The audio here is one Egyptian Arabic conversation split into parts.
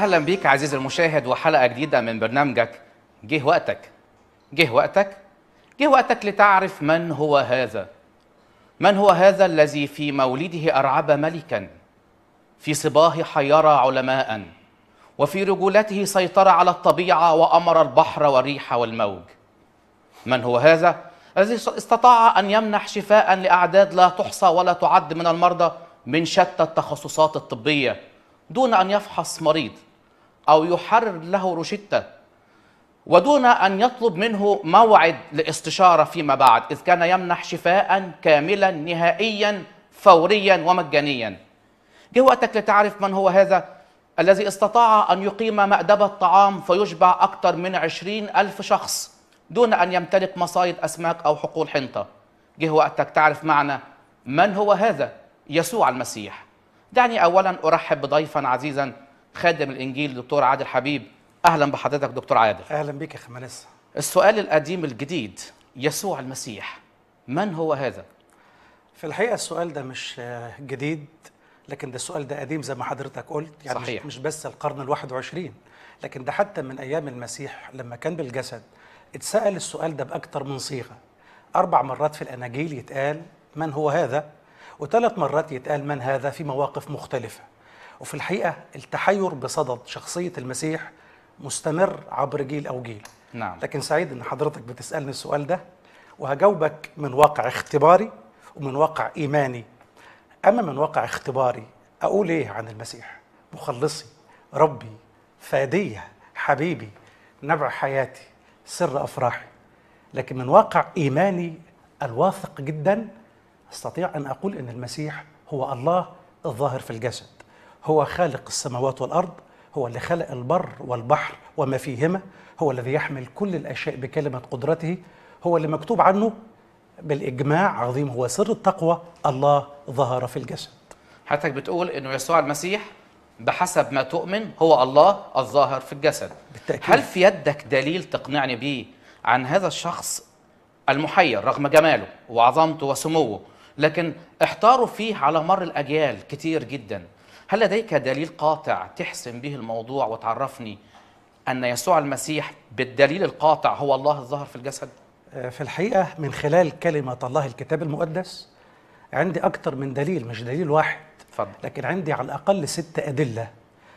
اهلا بيك عزيزي المشاهد وحلقه جديده من برنامجك جه وقتك جه وقتك جه وقتك لتعرف من هو هذا من هو هذا الذي في مولده ارعب ملكا في صباه حير علماء وفي رجولته سيطر على الطبيعه وامر البحر والريح والموج من هو هذا الذي استطاع ان يمنح شفاء لاعداد لا تحصى ولا تعد من المرضى من شتى التخصصات الطبيه دون ان يفحص مريض او يحرر له روشته ودون ان يطلب منه موعد لاستشاره فيما بعد اذ كان يمنح شفاء كاملا نهائيا فوريا ومجانيا جه وقتك لتعرف من هو هذا الذي استطاع ان يقيم مأدبة طعام فيشبع اكثر من عشرين الف شخص دون ان يمتلك مصايد اسماك او حقول حنطه جه وقتك تعرف معنا من هو هذا يسوع المسيح دعني اولا ارحب بضيفا عزيزا خادم الانجيل دكتور عادل حبيب اهلا بحضرتك دكتور عادل اهلا بك يا خمانسة السؤال القديم الجديد يسوع المسيح من هو هذا في الحقيقه السؤال ده مش آه، جديد لكن ده السؤال ده قديم زي ما حضرتك قلت يعني مش- صحيح. مش بس القرن الواحد وعشرين لكن ده حتى من ايام المسيح لما كان بالجسد اتسال السؤال ده باكثر من صيغه اربع مرات في الاناجيل يتقال من هو هذا وثلاث مرات يتقال من هذا في مواقف مختلفه وفي الحقيقه التحير بصدد شخصيه المسيح مستمر عبر جيل او جيل نعم لكن سعيد ان حضرتك بتسالني السؤال ده وهجاوبك من واقع اختباري ومن واقع ايماني اما من واقع اختباري اقول ايه عن المسيح مخلصي ربي فاديه حبيبي نبع حياتي سر افراحي لكن من واقع ايماني الواثق جدا استطيع ان اقول ان المسيح هو الله الظاهر في الجسد هو خالق السماوات والارض هو اللي خلق البر والبحر وما فيهما هو الذي يحمل كل الاشياء بكلمه قدرته هو اللي مكتوب عنه بالاجماع عظيم هو سر التقوى الله ظهر في الجسد حضرتك بتقول انه يسوع المسيح بحسب ما تؤمن هو الله الظاهر في الجسد بالتأكيد. هل في يدك دليل تقنعني به عن هذا الشخص المحير رغم جماله وعظمته وسموه لكن احتاروا فيه على مر الاجيال كتير جدا هل لديك دليل قاطع تحسم به الموضوع وتعرفني ان يسوع المسيح بالدليل القاطع هو الله الظاهر في الجسد آه، في الحقيقه من خلال كلمه الله الكتاب المقدس عندي اكتر من دليل مش دليل واحد اتفضل لكن عندي على الأقل ست أدلة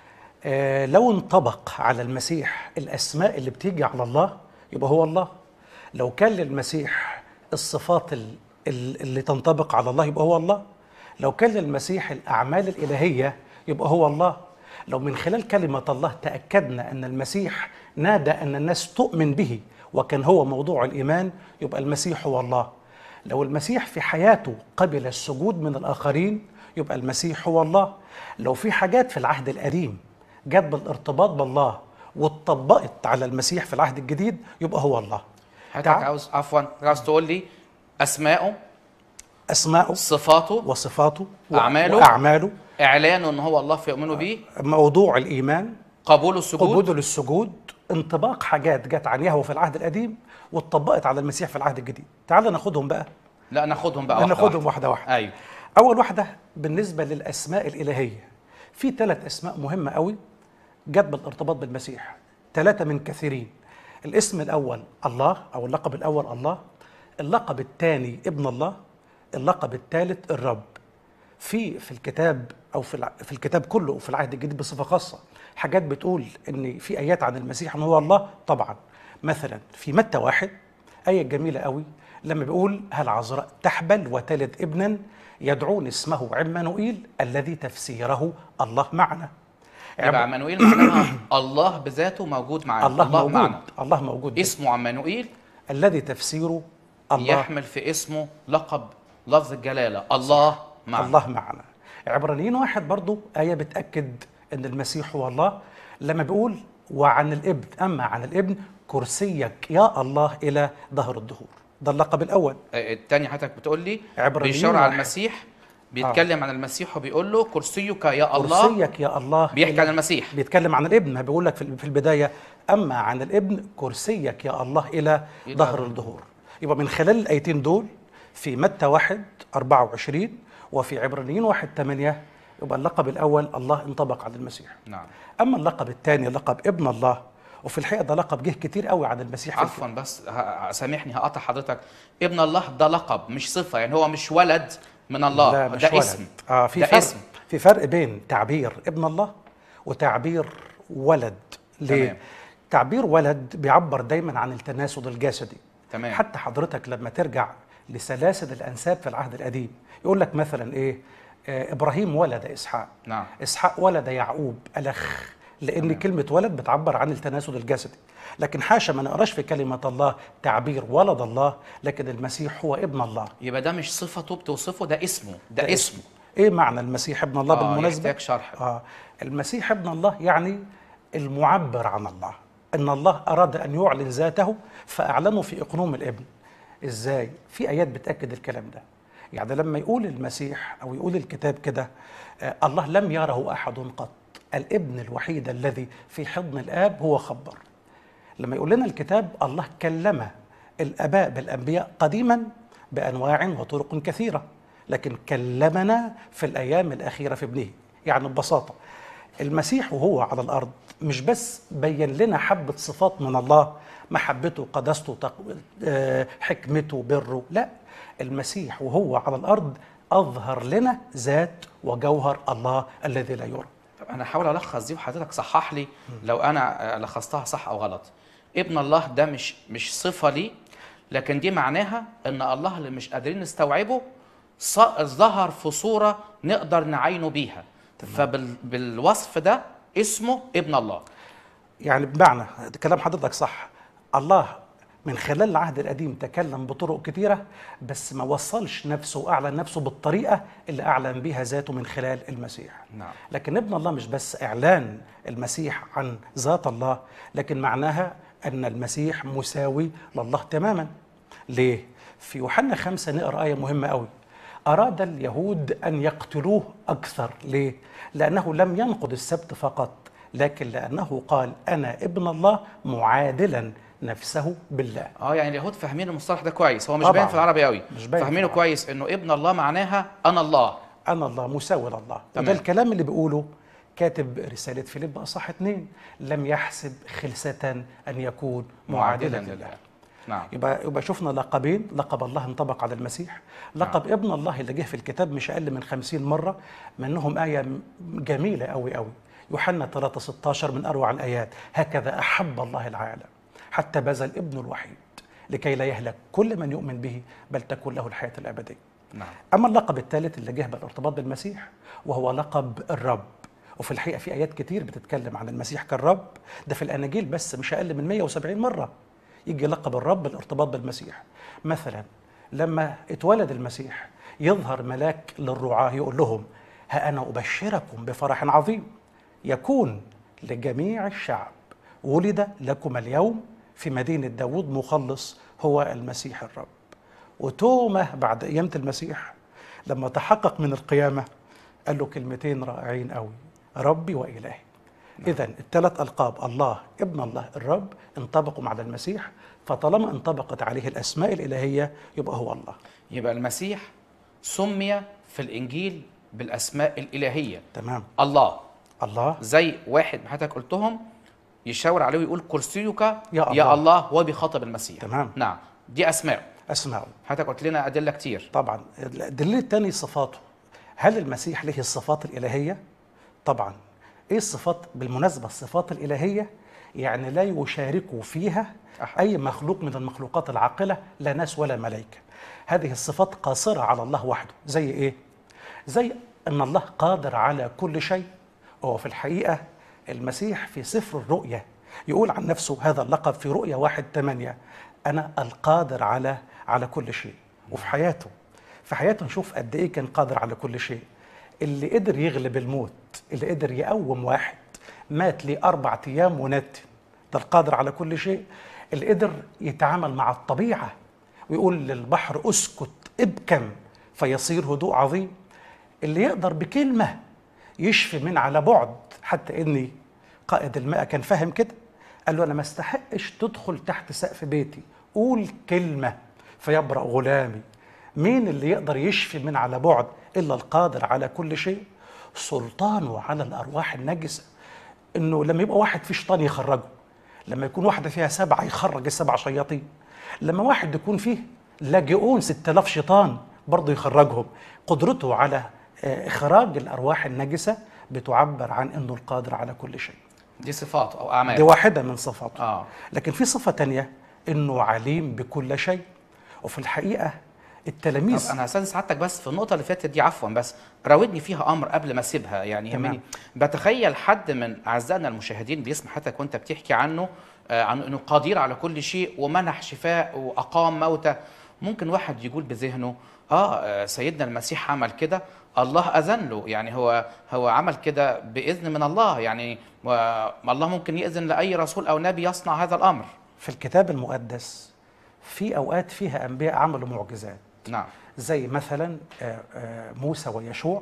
آه، لو انطبق على المسيح الأسماء اللي بتيجي على الله يبقى هو الله لو كان للمسيح الصفات ال- ال- اللي تنطبق على الله يبقى هو الله لو كان للمسيح الأعمال الإلهية يبقى هو الله لو من خلال كلمة الله تأكدنا أن المسيح نادى أن الناس تؤمن به وكان هو موضوع الإيمان يبقى المسيح هو الله لو المسيح في حياته قبل السجود من الآخرين يبقى المسيح هو الله لو في حاجات في العهد القديم جت بالارتباط بالله واتطبقت على المسيح في العهد الجديد يبقى هو الله حضرتك تعال. عاوز عفوا عاوز تقول لي اسماءه أسماءه صفاته وصفاته و- أعماله. وأعماله اعلانه ان هو الله فيؤمنوا به موضوع الإيمان قبول السجود قبوله للسجود انطباق حاجات جت عن يهوه في العهد القديم واتطبقت على المسيح في العهد الجديد تعال ناخدهم بقى لا ناخدهم بقى واحدة ناخدهم واحدة. واحدة واحدة ايوه أول واحدة بالنسبة للأسماء الإلهية في ثلاث أسماء مهمة قوي جت بالارتباط بالمسيح ثلاثة من كثيرين الاسم الأول الله أو اللقب الأول الله اللقب الثاني ابن الله اللقب الثالث الرب في في الكتاب او في الع- في الكتاب كله وفي العهد الجديد بصفه خاصه حاجات بتقول ان في ايات عن المسيح ان هو الله طبعا مثلا في متى واحد ايه جميله قوي لما بيقول هل عذراء تحبل وتلد ابنا يدعون اسمه عمانوئيل الذي تفسيره الله معنا يبقى عمانوئيل معناها الله بذاته موجود معانا الله, الله موجود معنا الله موجود اسمه عمانوئيل الذي تفسيره الله يحمل في اسمه لقب لفظ الجلاله الله معنا الله معنا عبرانيين واحد برضو آية بتأكد أن المسيح هو الله لما بيقول وعن الابن أما عن الابن كرسيك يا الله إلى ظهر الدهور ده اللقب الأول آه، التاني حضرتك بتقول لي عبرانيين بيشاور على واحد. المسيح بيتكلم عن المسيح وبيقول له كرسيك يا الله كرسيك يا الله بيحكي إلى- عن المسيح بيتكلم عن الابن ما بيقول لك في في البداية أما عن الابن كرسيك يا الله إلى إلى ظهر ظهر الدهور يبقى من خلال الآيتين دول في متى واحد 24 وفي عبرانيين واحد 8 يبقى اللقب الاول الله انطبق على المسيح نعم اما اللقب الثاني لقب ابن الله وفي الحقيقه ده لقب جه كتير قوي عن المسيح في عفوا بس ه- سامحني هقطع حضرتك ابن الله ده لقب مش صفه يعني هو مش ولد من الله لا مش ده ولد. اسم اه في ده فرق اسم في فرق بين تعبير ابن الله وتعبير ولد ليه تمام. تعبير ولد بيعبر دايما عن التناسل الجسدي تمام حتى حضرتك لما ترجع لسلاسل الانساب في العهد القديم يقول لك مثلا ايه آه ابراهيم ولد اسحاق نعم اسحاق ولد يعقوب الخ لان تمام. كلمه ولد بتعبر عن التناسل الجسدي لكن حاشا ما نقراش في كلمه الله تعبير ولد الله لكن المسيح هو ابن الله يبقى ده مش صفته بتوصفه ده اسمه ده, ده اسمه ايه معنى المسيح ابن الله آه، بالمناسبه يحتاج شرح اه المسيح ابن الله يعني المعبر عن الله ان الله اراد ان يعلن ذاته فاعلنه في اقنوم الابن ازاي في ايات بتاكد الكلام ده يعني لما يقول المسيح او يقول الكتاب كده آه الله لم يره احد قط الابن الوحيد الذي في حضن الاب هو خبر لما يقول لنا الكتاب الله كلم الاباء بالانبياء قديما بانواع وطرق كثيره لكن كلمنا في الايام الاخيره في ابنه يعني ببساطه المسيح وهو على الارض مش بس بين لنا حبه صفات من الله محبته قدسته تق- آه، حكمته بره لا المسيح وهو على الارض اظهر لنا ذات وجوهر الله الذي لا يرى طب انا هحاول الخص دي وحضرتك صحح لي لو انا آه، لخصتها صح او غلط ابن الله ده مش مش صفه لي لكن دي معناها ان الله اللي مش قادرين نستوعبه ص- ظهر في صوره نقدر نعينه بيها فبالوصف ده اسمه ابن الله يعني بمعنى كلام حضرتك صح الله من خلال العهد القديم تكلم بطرق كتيرة بس ما وصلش نفسه وأعلن نفسه بالطريقة اللي أعلن بها ذاته من خلال المسيح نعم لكن ابن الله مش بس إعلان المسيح عن ذات الله لكن معناها أن المسيح مساوي لله تماما ليه؟ في يوحنا خمسة نقرأ آية مهمة قوي أراد اليهود أن يقتلوه أكثر ليه؟ لأنه لم ينقض السبت فقط لكن لأنه قال أنا ابن الله معادلا نفسه بالله اه يعني اليهود فاهمين المصطلح ده كويس هو مش طبعاً. باين في العربي قوي مش باين في فاهمينه العربي. كويس انه ابن الله معناها انا الله أنا الله مساوي لله تمام. وده الكلام اللي بيقوله كاتب رسالة فيليب أصح اتنين لم يحسب خلسة أن يكون معادلا لله نعم يبقى يبقى شفنا لقبين لقب الله انطبق على المسيح لقب نعم. ابن الله اللي جه في الكتاب مش اقل من خمسين مره منهم ايه م- جميله قوي قوي يوحنا 3 16 من اروع الايات هكذا احب الله العالم حتى بذل ابنه الوحيد لكي لا يهلك كل من يؤمن به بل تكون له الحياه الابديه نعم اما اللقب الثالث اللي جه بالارتباط بالمسيح وهو لقب الرب وفي الحقيقه في ايات كتير بتتكلم عن المسيح كالرب ده في الاناجيل بس مش اقل من 170 مره يجي لقب الرب الارتباط بالمسيح مثلا لما اتولد المسيح يظهر ملاك للرعاه يقول لهم ها انا ابشركم بفرح عظيم يكون لجميع الشعب ولد لكم اليوم في مدينه داود مخلص هو المسيح الرب وتومه بعد قيامة المسيح لما تحقق من القيامة قال له كلمتين رائعين قوي ربي وإلهي إذا الثلاث ألقاب الله ابن الله الرب انطبقوا على المسيح فطالما انطبقت عليه الأسماء الإلهية يبقى هو الله يبقى المسيح سمي في الانجيل بالاسماء الالهيه تمام الله الله زي واحد من حضرتك قلتهم يشاور عليه ويقول كرسيك يا, الله. يا الله هو بيخاطب المسيح تمام. نعم دي اسماء أسماءه حضرتك قلت لنا ادله كتير طبعا الدليل الثاني صفاته هل المسيح له الصفات الإلهية؟ طبعا ايه الصفات بالمناسبة الصفات الإلهية يعني لا يشارك فيها أحد. أي مخلوق من المخلوقات العاقلة لا ناس ولا ملائكة هذه الصفات قاصرة على الله وحده زي ايه؟ زي أن الله قادر على كل شيء هو في الحقيقة المسيح في سفر الرؤيا يقول عن نفسه هذا اللقب في رؤيا واحد ثمانية أنا القادر على على كل شيء وفي حياته في حياته نشوف قد إيه كان قادر على كل شيء اللي قدر يغلب الموت اللي قدر يقوم واحد مات ليه أربع أيام ونت ده القادر على كل شيء اللي قدر يتعامل مع الطبيعة ويقول للبحر اسكت ابكم فيصير هدوء عظيم اللي يقدر بكلمة يشفي من على بعد حتى إني قائد الماء كان فاهم كده قال له أنا ما استحقش تدخل تحت سقف بيتي قول كلمة فيبرأ غلامي مين اللي يقدر يشفي من على بعد إلا القادر على كل شيء سلطانه على الارواح النجسه انه لما يبقى واحد فيه شيطان يخرجه لما يكون واحده فيها سبعه يخرج السبع شياطين لما واحد يكون فيه لاجئون 6000 شيطان برضه يخرجهم قدرته على آه، اخراج الارواح النجسه بتعبر عن انه القادر على كل شيء دي صفات او دي اعمال واحده من صفاته اه لكن في صفه تانية انه عليم بكل شيء وفي الحقيقه التلاميذ طب انا هستاذن سعادتك بس في النقطه اللي فاتت دي عفوا بس راودني فيها امر قبل ما اسيبها يعني تمام. يهمني بتخيل حد من اعزائنا المشاهدين بيسمع حضرتك وانت بتحكي عنه آه، عن انه قدير على كل شيء ومنح شفاء واقام موتى ممكن واحد يقول بذهنه اه آه، سيدنا المسيح عمل كده الله اذن له يعني هو هو عمل كده باذن من الله يعني و- الله ممكن ياذن لاي رسول او نبي يصنع هذا الامر في الكتاب المقدس في اوقات فيها انبياء عملوا معجزات نعم زي مثلا آه، آه، موسى ويشوع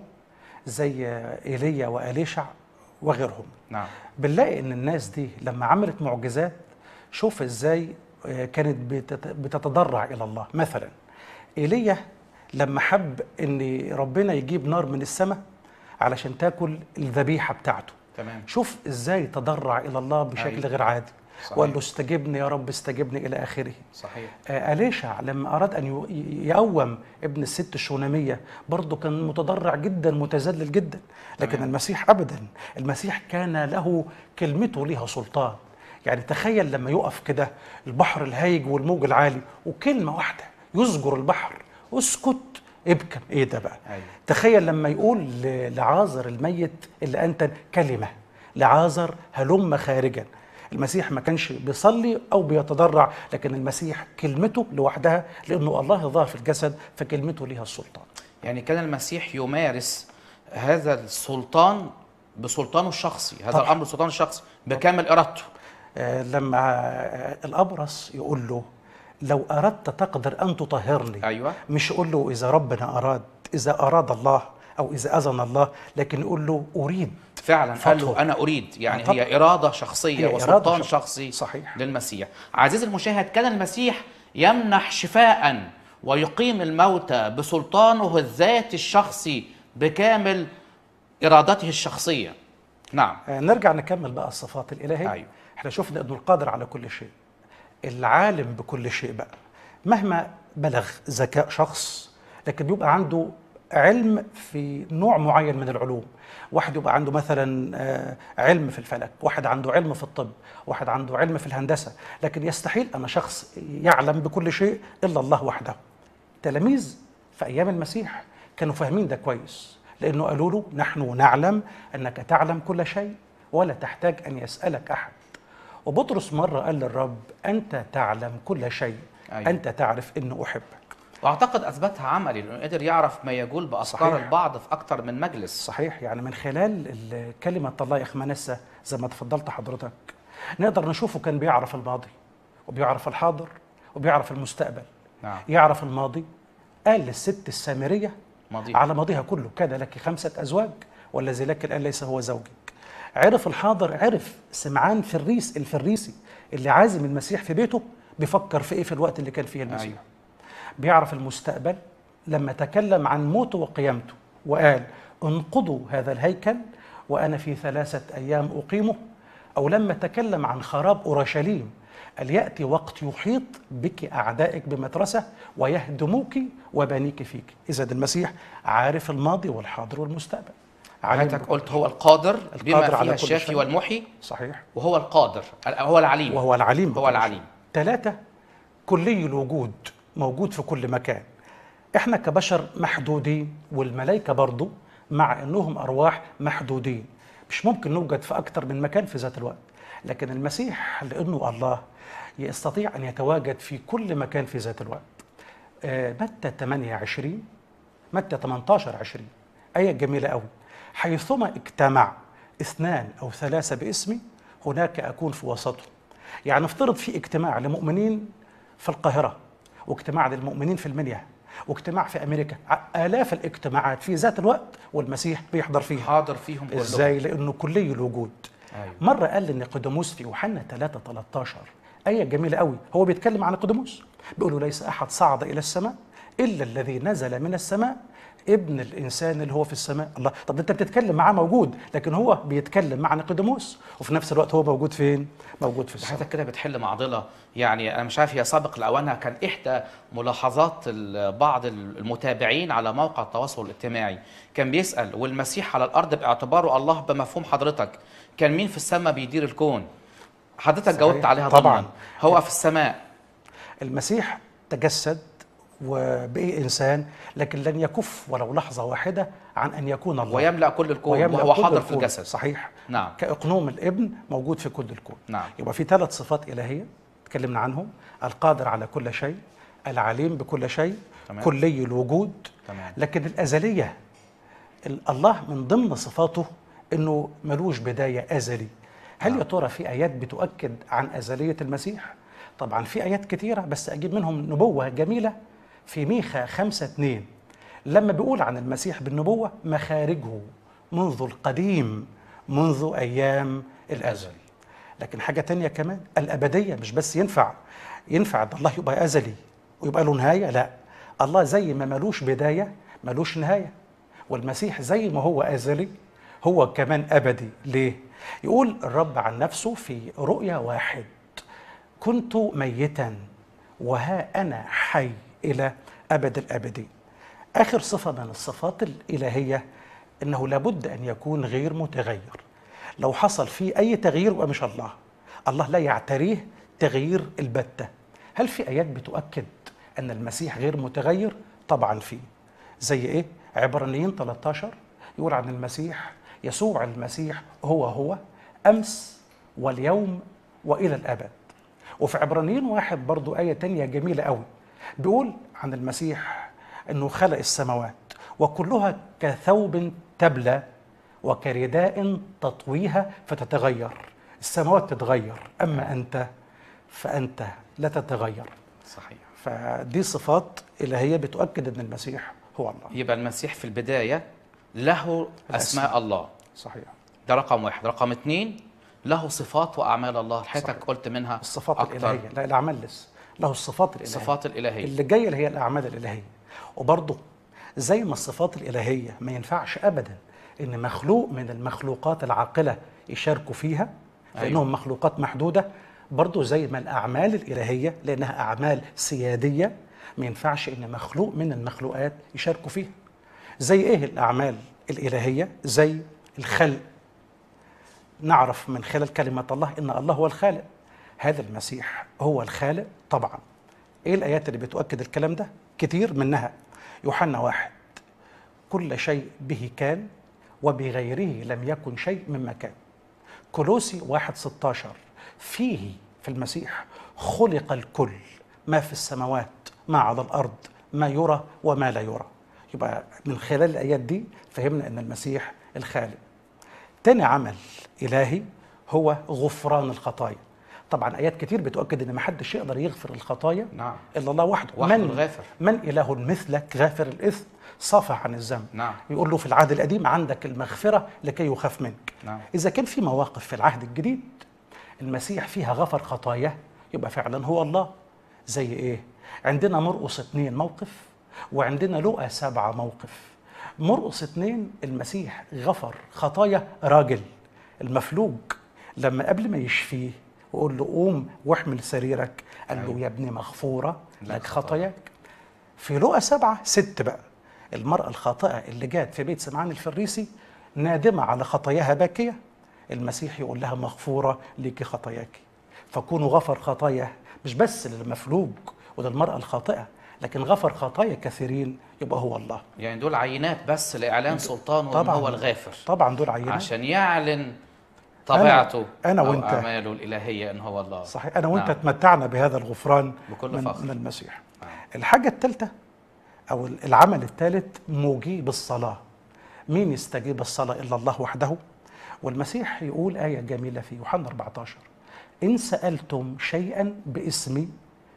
زي آه، ايليا واليشع وغيرهم نعم بنلاقي ان الناس دي لما عملت معجزات شوف ازاي آه، كانت بتت- بتتضرع الى الله مثلا ايليا لما حب ان ربنا يجيب نار من السماء علشان تاكل الذبيحه بتاعته تمام شوف ازاي تضرع الى الله بشكل أيوة. غير عادي صحيح. وقال له استجبني يا رب استجبني الى اخره صحيح آه، أليشع لما أراد أن ي- يقوم ابن الست الشونامية برضه كان متضرع جدا متذلل جدا لكن تمام. المسيح أبدا المسيح كان له كلمته لها سلطان يعني تخيل لما يقف كده البحر الهايج والموج العالي وكلمة واحدة يزجر البحر اسكت ابكم ايه ده بقى أيوة. تخيل لما يقول ل- لعازر الميت اللي أنت كلمة لعازر هلم خارجا المسيح ما كانش بيصلي أو بيتضرع لكن المسيح كلمته لوحدها لأنه الله ظهر في الجسد فكلمته لها السلطان يعني كان المسيح يمارس هذا السلطان بسلطانه الشخصي هذا طبعا. الامر سلطانه الشخصي بكامل ارادته آه، لما آه، الأبرص يقول له لو أردت تقدر أن تطهرني ايوه مش يقول له إذا ربنا أراد إذا أراد الله أو إذا أذن الله لكن يقول له أريد فعلا قال له فضله. انا اريد يعني طبعا. هي اراده شخصيه هي إرادة وسلطان شخ- شخصي صحيح. للمسيح عزيزي المشاهد كان المسيح يمنح شفاء ويقيم الموتى بسلطانه الذاتي الشخصي بكامل ارادته الشخصيه نعم آه، نرجع نكمل بقى الصفات الإلهية أيوة. احنا شفنا أنه القادر على كل شيء العالم بكل شيء بقى مهما بلغ ذكاء شخص لكن بيبقى عنده علم في نوع معين من العلوم واحد يبقى عنده مثلا آه، علم في الفلك واحد عنده علم في الطب واحد عنده علم في الهندسة لكن يستحيل أن شخص يعلم بكل شيء إلا الله وحده تلاميذ في أيام المسيح كانوا فاهمين ده كويس لأنه قالوا له نحن نعلم أنك تعلم كل شيء ولا تحتاج أن يسألك أحد وبطرس مرة قال للرب أنت تعلم كل شيء أيوة. أنت تعرف أنه أحبك واعتقد اثبتها عملي لانه قدر يعرف ما يجول بافكار صحيح. البعض في اكثر من مجلس صحيح يعني من خلال ال- كلمة الله يا أخ منسة زي ما تفضلت حضرتك نقدر نشوفه كان بيعرف الماضي وبيعرف الحاضر وبيعرف المستقبل نعم يعرف الماضي قال للست السامرية ماضيها. على ماضيها كله كان لك خمسة أزواج والذي لك الآن ليس هو زوجك عرف الحاضر عرف سمعان فريس الفريسي اللي عازم المسيح في بيته بيفكر في ايه في الوقت اللي كان فيه المسيح أيوة. بيعرف المستقبل لما تكلم عن موته وقيامته وقال انقضوا هذا الهيكل وانا في ثلاثه ايام اقيمه او لما تكلم عن خراب اورشليم قال ياتي وقت يحيط بك اعدائك بمترسه ويهدموك وبنيك فيك اذا المسيح عارف الماضي والحاضر والمستقبل عليم حضرتك بكل قلت هو القادر بما القادر على فيها كل الشافي شيء. والمحي صحيح وهو القادر هو العليم وهو العليم هو بكل شيء. العليم ثلاثة كلي الوجود موجود في كل مكان احنا كبشر محدودين والملائكة برضو مع انهم ارواح محدودين مش ممكن نوجد في اكتر من مكان في ذات الوقت لكن المسيح لانه الله يستطيع ان يتواجد في كل مكان في ذات الوقت آه، متى 28 متى 18 20 آية جميلة قوي حيثما اجتمع اثنان أو ثلاثة باسمي هناك أكون في وسطهم يعني افترض في اجتماع لمؤمنين في القاهرة واجتماع للمؤمنين في المنيا واجتماع في أمريكا ع- آلاف الاجتماعات في ذات الوقت والمسيح بيحضر فيها حاضر فيهم كلهم ازاي لانه كلي الوجود أيوة. مره قال لنيقوديموس في يوحنا 3 13 ايه جميله قوي هو بيتكلم عن نيقوديموس بيقول له ليس احد صعد الى السماء الا الذي نزل من السماء ابن الانسان اللي هو في السماء الله طب انت بتتكلم معاه موجود لكن هو بيتكلم مع نيقوديموس وفي نفس الوقت هو موجود فين موجود في السماء حضرتك كده بتحل معضله يعني انا مش عارف هي سابق لاوانها كان احدى ملاحظات ال- بعض المتابعين على موقع التواصل الاجتماعي كان بيسال والمسيح على الارض باعتباره الله بمفهوم حضرتك كان مين في السماء بيدير الكون حضرتك صحيح. جاوبت عليها طبعاً. ضمنا هو في السماء المسيح تجسد وبقي انسان لكن لن يكف ولو لحظه واحده عن ان يكون الله ويملا كل الكون ويملأ وهو كل حاضر في الكون. الجسد صحيح نعم كاقنوم الابن موجود في كل الكون نعم يبقى في ثلاث صفات إلهية تكلمنا عنهم القادر على كل شيء العليم بكل شيء تمام. كلي الوجود تمام لكن الأزلية ال- الله من ضمن صفاته أنه ملوش بداية أزلي هل نعم. يا ترى في آيات بتؤكد عن أزلية المسيح؟ طبعا في آيات كتيرة بس أجيب منهم نبوة جميلة في ميخا خمسة اتنين لما بيقول عن المسيح بالنبوة مخارجه منذ القديم منذ أيام الأزل لكن حاجة تانية كمان الأبدية مش بس ينفع ينفع ده الله يبقى أزلي ويبقى له نهاية لا الله زي ما ملوش بداية ملوش نهاية والمسيح زي ما هو أزلي هو كمان أبدي ليه؟ يقول الرب عن نفسه في رؤيا واحد كنت ميتا وها أنا حي إلى أبد الأبدين آخر صفة من الصفات الإلهية إنه لابد أن يكون غير متغير لو حصل فيه أي تغيير يبقى مش الله الله لا يعتريه تغيير البتة هل في آيات بتؤكد أن المسيح غير متغير؟ طبعا في زي إيه؟ عبرانيين 13 يقول عن المسيح يسوع المسيح هو هو أمس واليوم وإلى الأبد وفي عبرانيين واحد برضو آية تانية جميلة قوي بيقول عن المسيح أنه خلق السماوات وكلها كثوب تبلى وكرداء تطويها فتتغير السماوات تتغير أما أنت فأنت لا تتغير صحيح فدي صفات إلهية بتؤكد أن المسيح هو الله يبقى المسيح في البدايه له اسماء الله صحيح ده رقم واحد رقم اثنين له صفات واعمال الله حضرتك صحيح. قلت منها الصفات أكتر. الإلهية لا الأعمال لسه له الصفات الإلهية الصفات الالهيه اللي جايه اللي هي الاعمال الالهيه وبرضه زي ما الصفات الالهيه ما ينفعش ابدا ان مخلوق من المخلوقات العاقله يشاركوا فيها لانهم أيوة. مخلوقات محدوده برضه زي ما الاعمال الالهيه لانها اعمال سياديه ما ينفعش ان مخلوق من المخلوقات يشاركوا فيها زي ايه الاعمال الالهيه زي الخلق نعرف من خلال كلمه الله ان الله هو الخالق هذا المسيح هو الخالق طبعا ايه الايات اللي بتؤكد الكلام ده كتير منها يوحنا واحد كل شيء به كان وبغيره لم يكن شيء مما كان كولوسي واحد 16 فيه في المسيح خلق الكل ما في السماوات ما على الارض ما يرى وما لا يرى يبقى من خلال الايات دي فهمنا ان المسيح الخالق تاني عمل إلهي هو غفران الخطايا طبعا آيات كتير بتؤكد إن محدش يقدر يغفر الخطايا نعم إلا الله وحده وحده من الغافر. من إله مثلك غافر الإثم صافح عن الذنب نعم يقول له في العهد القديم عندك المغفرة لكي يخاف منك نعم إذا كان في مواقف في العهد الجديد المسيح فيها غفر خطاياه يبقى فعلا هو الله زي إيه؟ عندنا مرقس اتنين موقف وعندنا لقى سبعة موقف مرقس اتنين المسيح غفر خطايا راجل المفلوج لما قبل ما يشفيه ويقول له قوم واحمل سريرك قال له أيوة. يا ابني مغفورة لك لك خطاياك. خطاياك في لقى سبعة ست بقى المرأة الخاطئة اللي جات في بيت سمعان الفريسي نادمة على خطاياها باكية المسيح يقول لها مغفورة ليكي خطاياك فكونوا غفر خطايا مش بس للمفلوج وللمرأة الخاطئة لكن غفر خطايا كثيرين يبقى هو الله يعني دول عينات بس لاعلان سلطانه ان طبعاً. هو الغافر طبعا دول عينات عشان يعلن طبيعته أنا أو وأنت. اعماله الالهيه ان هو الله صحيح أنا وأنت نعم. اتمتعنا بهذا الغفران بكل من, فخر. من المسيح نعم. الحاجة الثالثة أو العمل الثالث مجيب الصلاة مين يستجيب الصلاة إلا الله وحده والمسيح يقول آية جميلة في يوحنا 14 إن سألتم شيئا باسمي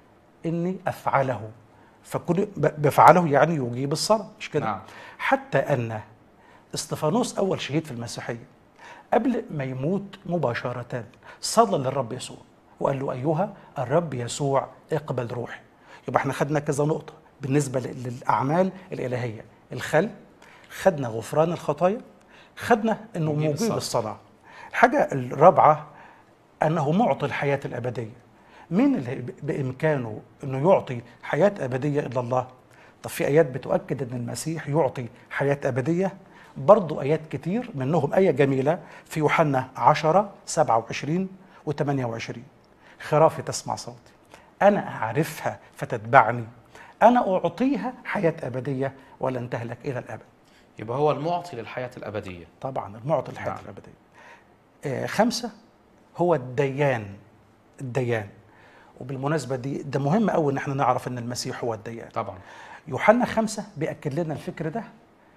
إني أفعله فكل ب- بفعله يعني يجيب الصلاة مش كده نعم. حتى أن استفانوس أول شهيد في المسيحية قبل ما يموت مباشرة صلى للرب يسوع وقال له أيها الرب يسوع اقبل روحي يبقى احنا خدنا كذا نقطة بالنسبة لل- للأعمال الإلهية الخل خدنا غفران الخطايا خدنا انه مجيب مجيب الصلاة. الصلاه الحاجه الرابعه انه معطي الحياه الابديه مين اللي ب- بامكانه انه يعطي حياه ابديه الا الله طب في ايات بتؤكد ان المسيح يعطي حياه ابديه برضو ايات كتير منهم ايه جميله في يوحنا 10 27 و28 خرافي تسمع صوتي انا اعرفها فتتبعني انا اعطيها حياه ابديه ولن تهلك الى الابد يبقى هو المعطي للحياه الابديه طبعا المعطي الحياه نعم. الابديه آه خمسه هو الديان الديان وبالمناسبه دي ده مهم قوي ان احنا نعرف ان المسيح هو الديان طبعا يوحنا خمسة بيأكد لنا الفكر ده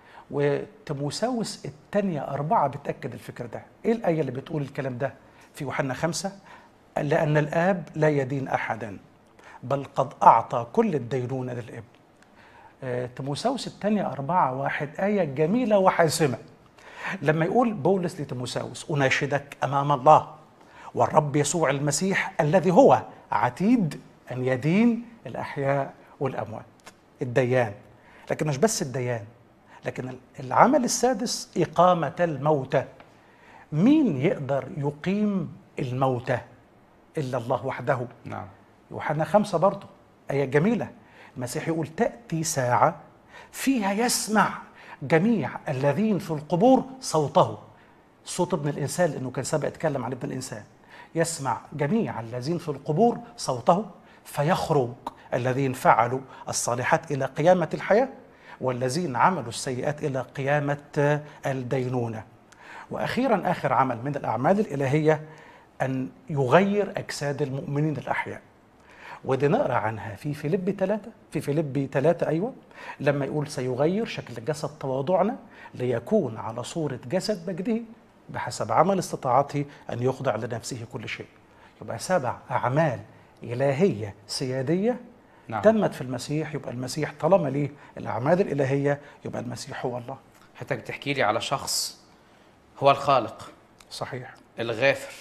وتموساوس الثانية أربعة بتأكد الفكر ده إيه الآية اللي بتقول الكلام ده في يوحنا خمسة لأن الآب لا يدين أحدا بل قد أعطى كل الدينونة للابن آه، تموساوس الثانية أربعة واحد آية جميلة وحاسمة لما يقول بولس لتموساوس أناشدك أمام الله والرب يسوع المسيح الذي هو عتيد أن يدين الأحياء والأموات الديان لكن مش بس الديان لكن العمل السادس إقامة الموتى مين يقدر يقيم الموتى إلا الله وحده نعم يوحنا خمسة برضه آية جميلة المسيح يقول تأتي ساعة فيها يسمع جميع الذين في القبور صوته صوت ابن الإنسان لأنه كان سبق يتكلم عن ابن الإنسان يسمع جميع الذين في القبور صوته فيخرج الذين فعلوا الصالحات إلى قيامة الحياة والذين عملوا السيئات إلى قيامة الدينونة وأخيرا آخر عمل من الأعمال الإلهية أن يغير أجساد المؤمنين الأحياء ودي نقرا عنها في فيليب ثلاثة في فيليب ثلاثة أيوة لما يقول سيغير شكل الجسد تواضعنا ليكون على صورة جسد مجده بحسب عمل استطاعته أن يخضع لنفسه كل شيء يبقى سبع أعمال إلهية سيادية نعم. تمت في المسيح يبقى المسيح طالما ليه الأعمال الإلهية يبقى المسيح هو الله حتى بتحكي لي على شخص هو الخالق صحيح الغافر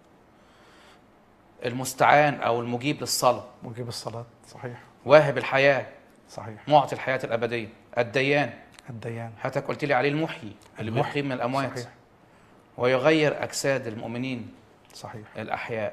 المستعان او المجيب للصلاه مجيب الصلاة صحيح واهب الحياه صحيح معطي الحياه الابديه الديان الديان حتى قلت لي عليه المحيي اللي المحيي. بيقيم من الاموات صحيح ويغير اجساد المؤمنين صحيح الاحياء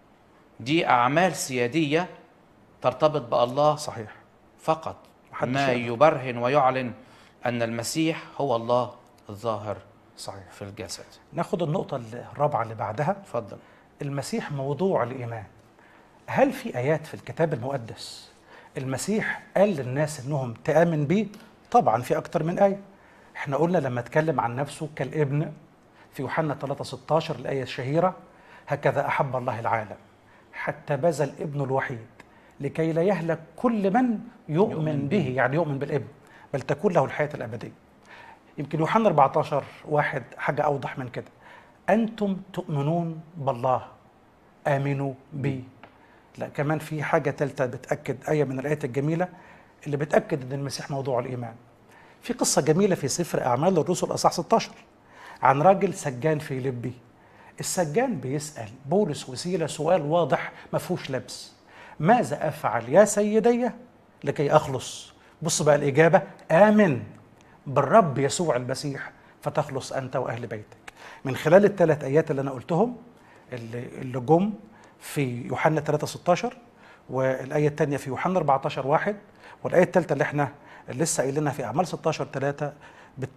دي اعمال سياديه ترتبط بالله صحيح فقط محدش ما يقدر. يبرهن ويعلن ان المسيح هو الله الظاهر صحيح في الجسد ناخد النقطة الرابعة اللي بعدها اتفضل المسيح موضوع الإيمان هل في آيات في الكتاب المقدس المسيح قال للناس إنهم تآمن بيه؟ طبعا في أكتر من آية احنا قلنا لما اتكلم عن نفسه كالابن في يوحنا 3 16 الآية الشهيرة هكذا أحب الله العالم حتى بذل ابنه الوحيد لكي لا يهلك كل من يؤمن, يؤمن به به. يعني يؤمن بالابن بل تكون له الحياة الأبدية يمكن يوحنا 14 واحد حاجة أوضح من كده أنتم تؤمنون بالله آمنوا بي لا كمان في حاجة ثالثة بتأكد آية من الآيات الجميلة اللي بتأكد أن المسيح موضوع الإيمان في قصة جميلة في سفر أعمال الرسل أصح 16 عن راجل سجان في لبي السجان بيسأل بولس وسيلة سؤال واضح ما فيهوش لبس ماذا أفعل يا سيدي لكي أخلص بص بقى الإجابة آمن بالرب يسوع المسيح فتخلص أنت وأهل بيتك من خلال الثلاث آيات اللي أنا قلتهم اللي, اللي جم في يوحنا 3 16 والآية الثانية في يوحنا 14 واحد والآية الثالثة اللي احنا لسه قايلينها في أعمال 16 3 بت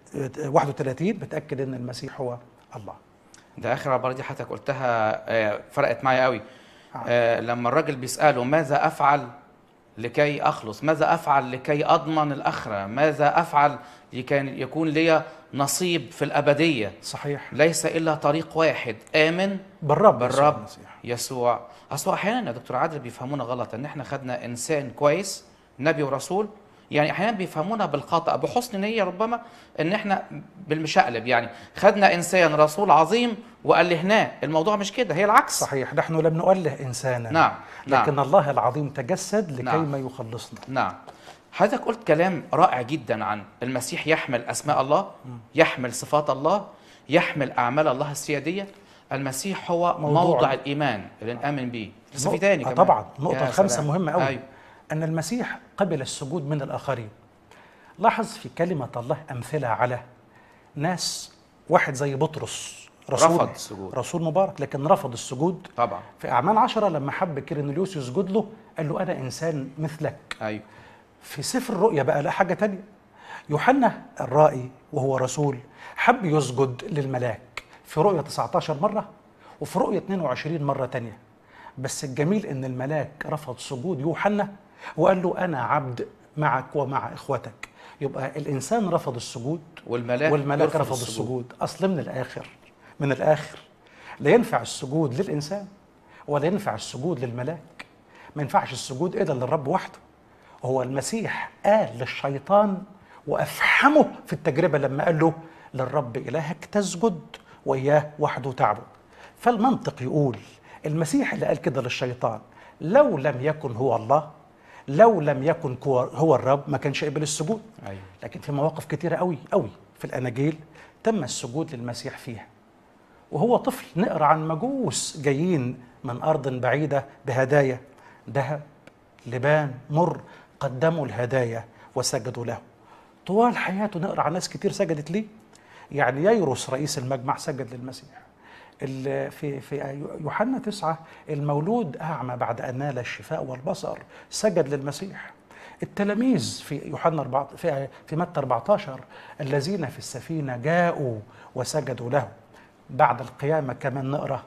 31 بتأكد إن المسيح هو الله ده اخر عباره دي حضرتك قلتها آه، فرقت معايا قوي آه، لما الراجل بيساله ماذا افعل لكي اخلص ماذا افعل لكي اضمن الاخره ماذا افعل لكي يكون لي نصيب في الابديه صحيح ليس الا طريق واحد امن بالرب يسوع بالرب المسيح. يسوع اصل احيانا يا دكتور عادل بيفهمونا غلط ان احنا خدنا انسان كويس نبي ورسول يعني احيانا بيفهمونا بالخطا بحسن نيه ربما ان احنا بالمشقلب يعني خدنا انسان رسول عظيم والهناه الموضوع مش كده هي العكس صحيح نحن لم نؤله إنسانا نعم لكن نعم الله العظيم تجسد لكي نعم. ما يخلصنا نعم حضرتك قلت كلام رائع جدا عن المسيح يحمل اسماء الله يحمل صفات الله يحمل اعمال الله السياديه المسيح هو موضوع موضع, الايمان اللي نامن بيه لسه في نقطة- تاني آه كمان طبعا النقطة يا الخامسة سلام. مهمة قوي أيوة. أن المسيح قبل السجود من الآخرين لاحظ في كلمة الله أمثلة على ناس واحد زي بطرس رسول رفض السجود. رسول مبارك لكن رفض السجود طبعا في أعمال عشرة لما حب كيرنليوس يسجد له قال له أنا إنسان مثلك ايوه في سفر الرؤيا بقى لا حاجة تانية يوحنا الرائي وهو رسول حب يسجد للملاك في رؤيا 19 مرة وفي رؤيا 22 مرة تانية بس الجميل ان الملاك رفض سجود يوحنا وقال له انا عبد معك ومع اخوتك يبقى الانسان رفض السجود والملاك والملاك يرفض رفض السجود. السجود اصل من الاخر من الاخر لا ينفع السجود للانسان ولا ينفع السجود للملاك ما ينفعش السجود الا للرب وحده هو المسيح قال للشيطان وافحمه في التجربه لما قال له للرب الهك تسجد واياه وحده تعبد فالمنطق يقول المسيح اللي قال كده للشيطان لو لم يكن هو الله لو لم يكن هو- هو الرب ما كانش قبل السجود ايوه لكن في مواقف كتيرة قوي قوي في الأناجيل تم السجود للمسيح فيها وهو طفل نقرأ عن مجوس جايين من أرض بعيدة بهدايا ذهب لبان مر قدموا الهدايا وسجدوا له طوال حياته نقرأ عن ناس كتير سجدت ليه يعني ييروس رئيس المجمع سجد للمسيح ال- في في يوحنا تسعة المولود أعمى بعد أن نال الشفاء والبصر سجد للمسيح التلاميذ في يوحنا 4 في في متى 14 الذين في السفينة جاءوا وسجدوا له بعد القيامة كمان نقرأ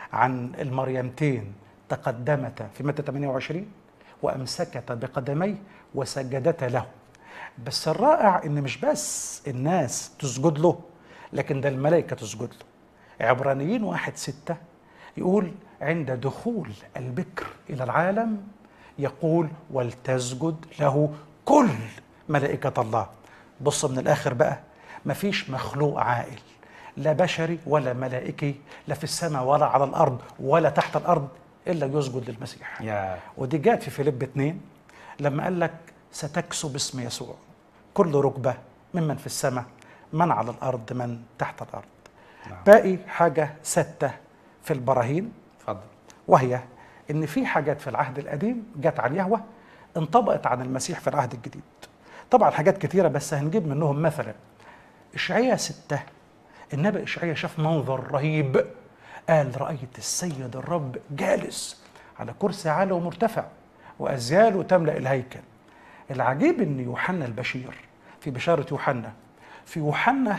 عن المريمتين تقدمتا في متى 28 وأمسكتا بقدميه وسجدتا له بس الرائع ان مش بس الناس تسجد له لكن ده الملائكه تسجد له عبرانيين واحد ستة يقول عند دخول البكر الى العالم يقول ولتسجد له كل ملائكه الله بص من الاخر بقى مفيش مخلوق عاقل لا بشري ولا ملائكي لا في السماء ولا على الارض ولا تحت الارض الا يسجد للمسيح يا ودي جات في فيليب 2 لما قال لك ستكسو باسم يسوع كل ركبة ممن في السماء من على الأرض من تحت الأرض نعم. باقي حاجة ستة في البراهين اتفضل وهي إن في حاجات في العهد القديم جت عن يهوه انطبقت عن المسيح في العهد الجديد طبعا حاجات كتيرة بس هنجيب منهم مثلا إشعياء ستة النبي إشعياء شاف منظر رهيب قال رأيت السيد الرب جالس على كرسي عالي ومرتفع وأزياله تملأ الهيكل العجيب ان يوحنا البشير في بشاره يوحنا في يوحنا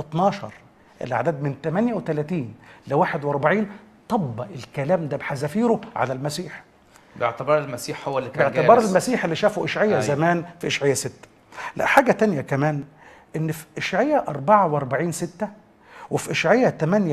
12 الاعداد من 38 ل 41 طبق الكلام ده بحذافيره على المسيح باعتبار المسيح هو اللي كان باعتبار جالس. المسيح اللي شافه اشعياء أيوة. زمان في اشعياء 6 لا حاجه تانية كمان ان في اشعياء 44 6 وفي اشعياء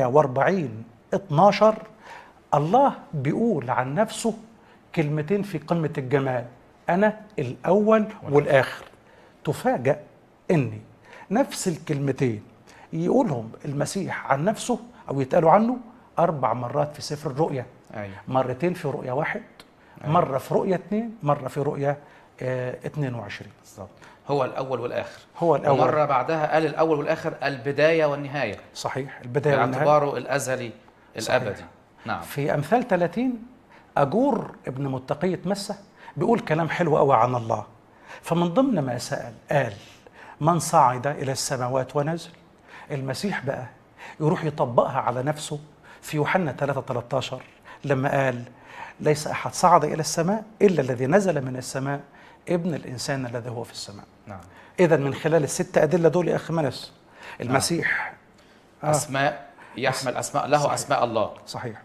48 12 الله بيقول عن نفسه كلمتين في قمه الجمال انا الاول والاخر تفاجأ ان نفس الكلمتين يقولهم المسيح عن نفسه او يتقالوا عنه اربع مرات في سفر الرؤيا ايوه مرتين في رؤيا واحد مرة في رؤيا اثنين مرة في رؤيا آه 22 بالظبط هو الاول والاخر هو الأول. ومره بعدها قال الاول والاخر البدايه والنهايه صحيح البداية والنهاية باعتباره الازلي صحيح. الابدي نعم في أمثال 30 أجور ابن متقية مسة بيقول كلام حلو قوي عن الله فمن ضمن ما سأل قال من صعد إلى السماوات ونزل المسيح بقى يروح يطبقها على نفسه في يوحنا 3 13 لما قال ليس أحد صعد إلى السماء إلا الذي نزل من السماء ابن الإنسان الذي هو في السماء نعم إذا من خلال الست أدلة دول يا أخي منس المسيح آه. اسماء يحمل اسماء له صحيح. اسماء الله صحيح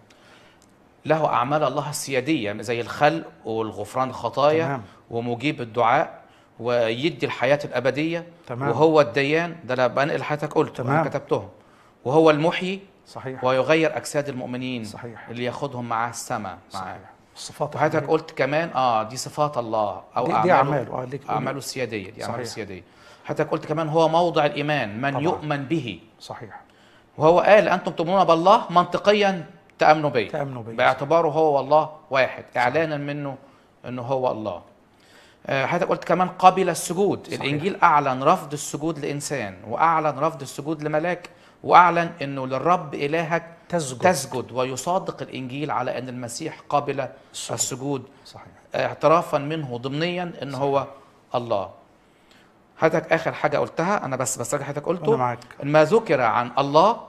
له اعمال الله السياديه زي الخلق والغفران الخطايا تمام. ومجيب الدعاء ويدي الحياه الابديه تمام. وهو الديان ده انا بنقل حياتك قلت تمام. وانا كتبتهم وهو المحيي صحيح ويغير اجساد المؤمنين صحيح. اللي ياخدهم معاه السماء معاه صحيح الصفات وحضرتك الحقيقية. قلت كمان اه دي صفات الله او دي- اعماله دي أعماله، آه، ليك- اعماله السياديه دي اعماله صحيح. السياديه حضرتك قلت كمان هو موضع الايمان من طبعاً. يؤمن به صحيح وهو قال انتم تؤمنون بالله منطقيا تامنوا بي تأمنوا بي. باعتباره هو والله واحد اعلانا منه انه هو الله آه، حضرتك قلت كمان قبل السجود صحيح. الانجيل اعلن رفض السجود لانسان واعلن رفض السجود لملاك واعلن انه للرب الهك تسجد تسجد ويصادق الانجيل على ان المسيح قبل السجود. السجود صحيح اعترافا منه ضمنيا ان هو الله حضرتك اخر حاجه قلتها انا بس بسترجع حضرتك أنا قلته معاك ما ذكر عن الله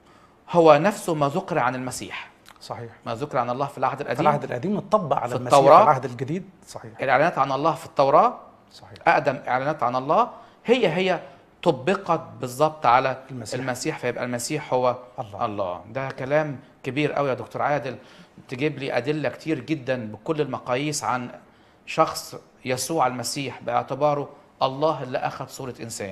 هو نفسه ما ذكر عن المسيح صحيح ما ذكر عن الله في العهد في القديم العهد القديم اتطبق على في المسيح التوراة. في العهد الجديد صحيح الاعلانات عن الله في التوراه صحيح اقدم اعلانات عن الله هي هي طبقت بالظبط على المسيح. المسيح فيبقى المسيح هو الله. الله ده كلام كبير قوي يا دكتور عادل تجيب لي ادله كتير جدا بكل المقاييس عن شخص يسوع المسيح باعتباره الله اللي اخذ صوره انسان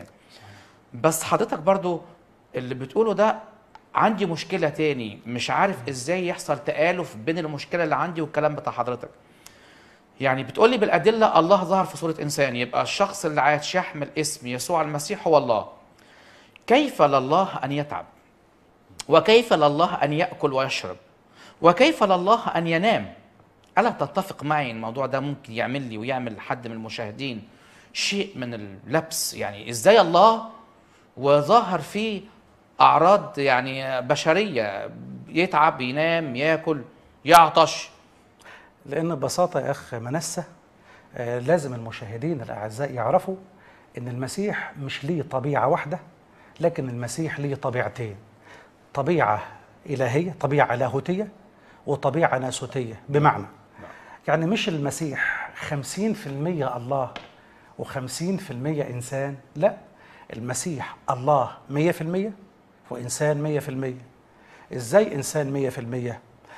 بس حضرتك برضو اللي بتقوله ده عندي مشكله تاني مش عارف ازاي يحصل تآلف بين المشكله اللي عندي والكلام بتاع حضرتك يعني بتقول لي بالأدلة الله ظهر في صورة إنسان يبقى الشخص اللي عايش يحمل اسم يسوع المسيح هو الله كيف لله أن يتعب وكيف لله أن يأكل ويشرب وكيف لله أن ينام ألا تتفق معي الموضوع ده ممكن يعمل لي ويعمل لحد من المشاهدين شيء من اللبس يعني إزاي الله وظاهر فيه أعراض يعني بشرية يتعب ينام ياكل يعطش لان ببساطه يا اخ منسه آه، لازم المشاهدين الاعزاء يعرفوا ان المسيح مش ليه طبيعه واحده لكن المسيح ليه طبيعتين طبيعه الهيه طبيعه لاهوتيه وطبيعه ناسوتيه بمعنى يعني مش المسيح 50% الله و50% انسان لا المسيح الله 100% وانسان 100% ازاي انسان 100%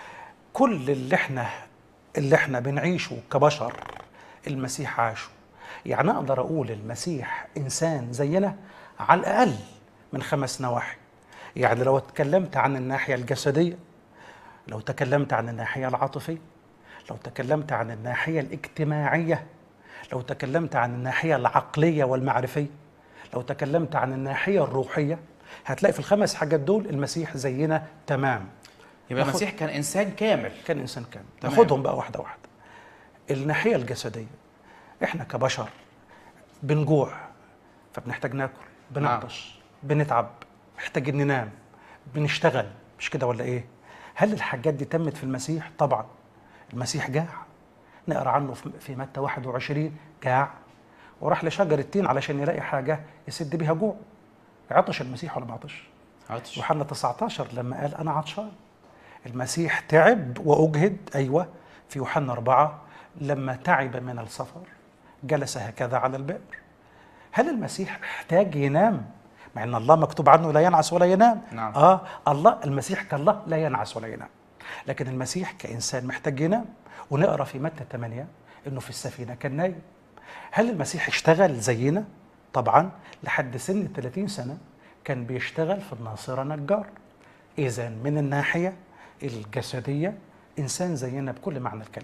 كل اللي احنا اللي احنا بنعيشه كبشر المسيح عاشه يعني اقدر اقول المسيح انسان زينا على الاقل من خمس نواحي يعني لو اتكلمت عن الناحيه الجسديه لو تكلمت عن الناحيه العاطفيه لو تكلمت عن الناحيه الاجتماعيه لو تكلمت عن الناحيه العقليه والمعرفيه لو تكلمت عن الناحيه الروحيه هتلاقي في الخمس حاجات دول المسيح زينا تمام يبقى ناخد- المسيح كان إنسان كامل كان انسان كامل تمام. ناخدهم بقى واحده واحده الناحيه الجسديه احنا كبشر بنجوع فبنحتاج ناكل بنعطش بنتعب محتاجين ننام بنشتغل مش كده ولا ايه هل الحاجات دي تمت في المسيح طبعا المسيح جاع نقرا عنه في- في متى 21 جاع وراح لشجر التين علشان يلاقي حاجه يسد بيها جوع عطش المسيح ولا ما عطش عطش يوحنا 19 لما قال انا عطشان المسيح تعب واجهد ايوه في يوحنا أربعة لما تعب من السفر جلس هكذا على البئر هل المسيح احتاج ينام مع ان الله مكتوب عنه لا ينعس ولا ينام نعم. اه الله المسيح كالله لا ينعس ولا ينام لكن المسيح كانسان محتاج ينام ونقرا في متى 8 انه في السفينه كان نايم هل المسيح اشتغل زينا طبعا لحد سن 30 سنه كان بيشتغل في الناصره نجار اذا من الناحيه الجسديه انسان زينا بكل معنى الكلمه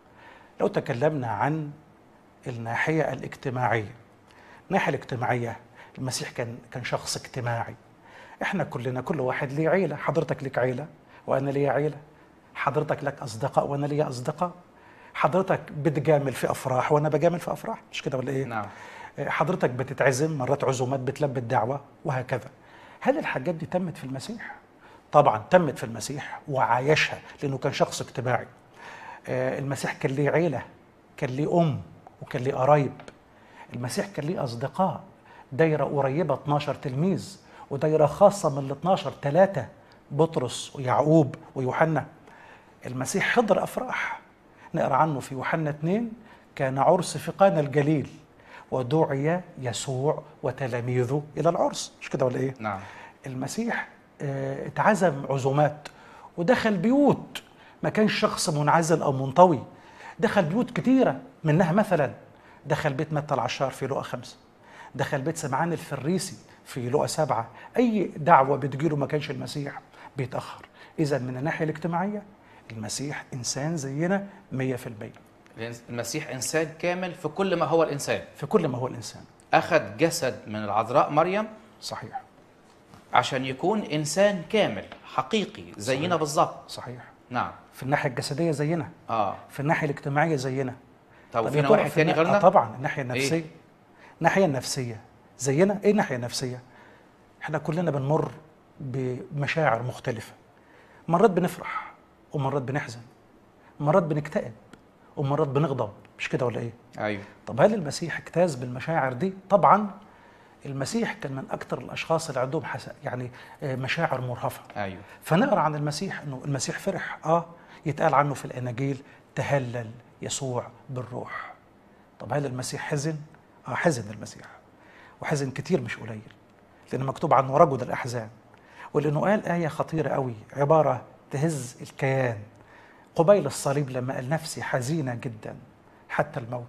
لو تكلمنا عن الناحيه الاجتماعيه الناحيه الاجتماعيه المسيح كان كان شخص اجتماعي احنا كلنا كل واحد ليه عيله حضرتك لك عيله وانا ليا عيله حضرتك لك اصدقاء وانا ليا اصدقاء حضرتك بتجامل في افراح وانا بجامل في افراح مش كده ولا ايه نعم حضرتك بتتعزم مرات عزومات بتلبي الدعوة وهكذا هل الحاجات دي تمت في المسيح؟ طبعا تمت في المسيح وعايشها لأنه كان شخص اجتماعي آه، المسيح كان ليه عيلة كان ليه أم وكان ليه قرايب المسيح كان ليه أصدقاء دايرة قريبة 12 تلميذ ودايرة خاصة من ال 12 ثلاثة بطرس ويعقوب ويوحنا المسيح حضر أفراح نقرأ عنه في يوحنا 2 كان عرس في قانا الجليل ودعي يسوع وتلاميذه إلى العرس مش كده ولا إيه؟ نعم المسيح آه، اتعزم عزومات ودخل بيوت ما كانش شخص منعزل او منطوي دخل بيوت كتيره منها مثلا دخل بيت متى العشار في لقا خمسه دخل بيت سمعان الفريسي في لقا سبعه اي دعوه بتجيله ما كانش المسيح بيتاخر اذا من الناحيه الاجتماعيه المسيح انسان زينا 100% المسيح إنسان كامل في كل ما هو الإنسان في كل ما هو الانسان أخذ جسد من العذراء مريم صحيح عشان يكون إنسان كامل حقيقي زينا صحيح. بالظبط صحيح نعم في الناحيه الجسديه زينا آه في الناحيه الاجتماعيه زينا طب طب وفي يا ترى نواحي في تاني النا- غيرنا؟ آه طبعا الناحيه النفسيه الناحيه النفسيه زينا ايه الناحيه النفسيه احنا كلنا بنمر بمشاعر مختلفه مرات بنفرح ومرات بنحزن مرات بنكتئب ومرات بنغضب مش كده ولا ايه ايوه طب هل المسيح اجتاز بالمشاعر دي؟ طبعا المسيح كان من اكثر الاشخاص اللي عندهم حس... يعني آه، مشاعر مرهفه ايوه فنقرا عن المسيح انه المسيح فرح اه يتقال عنه في الاناجيل تهلل يسوع بالروح طب هل المسيح حزن؟ اه حزن المسيح وحزن كتير مش قليل لان مكتوب عنه رجل الاحزان ولانه قال ايه خطيره قوي عباره تهز الكيان قبيل الصليب لما قال نفسي حزينه جدا حتى الموت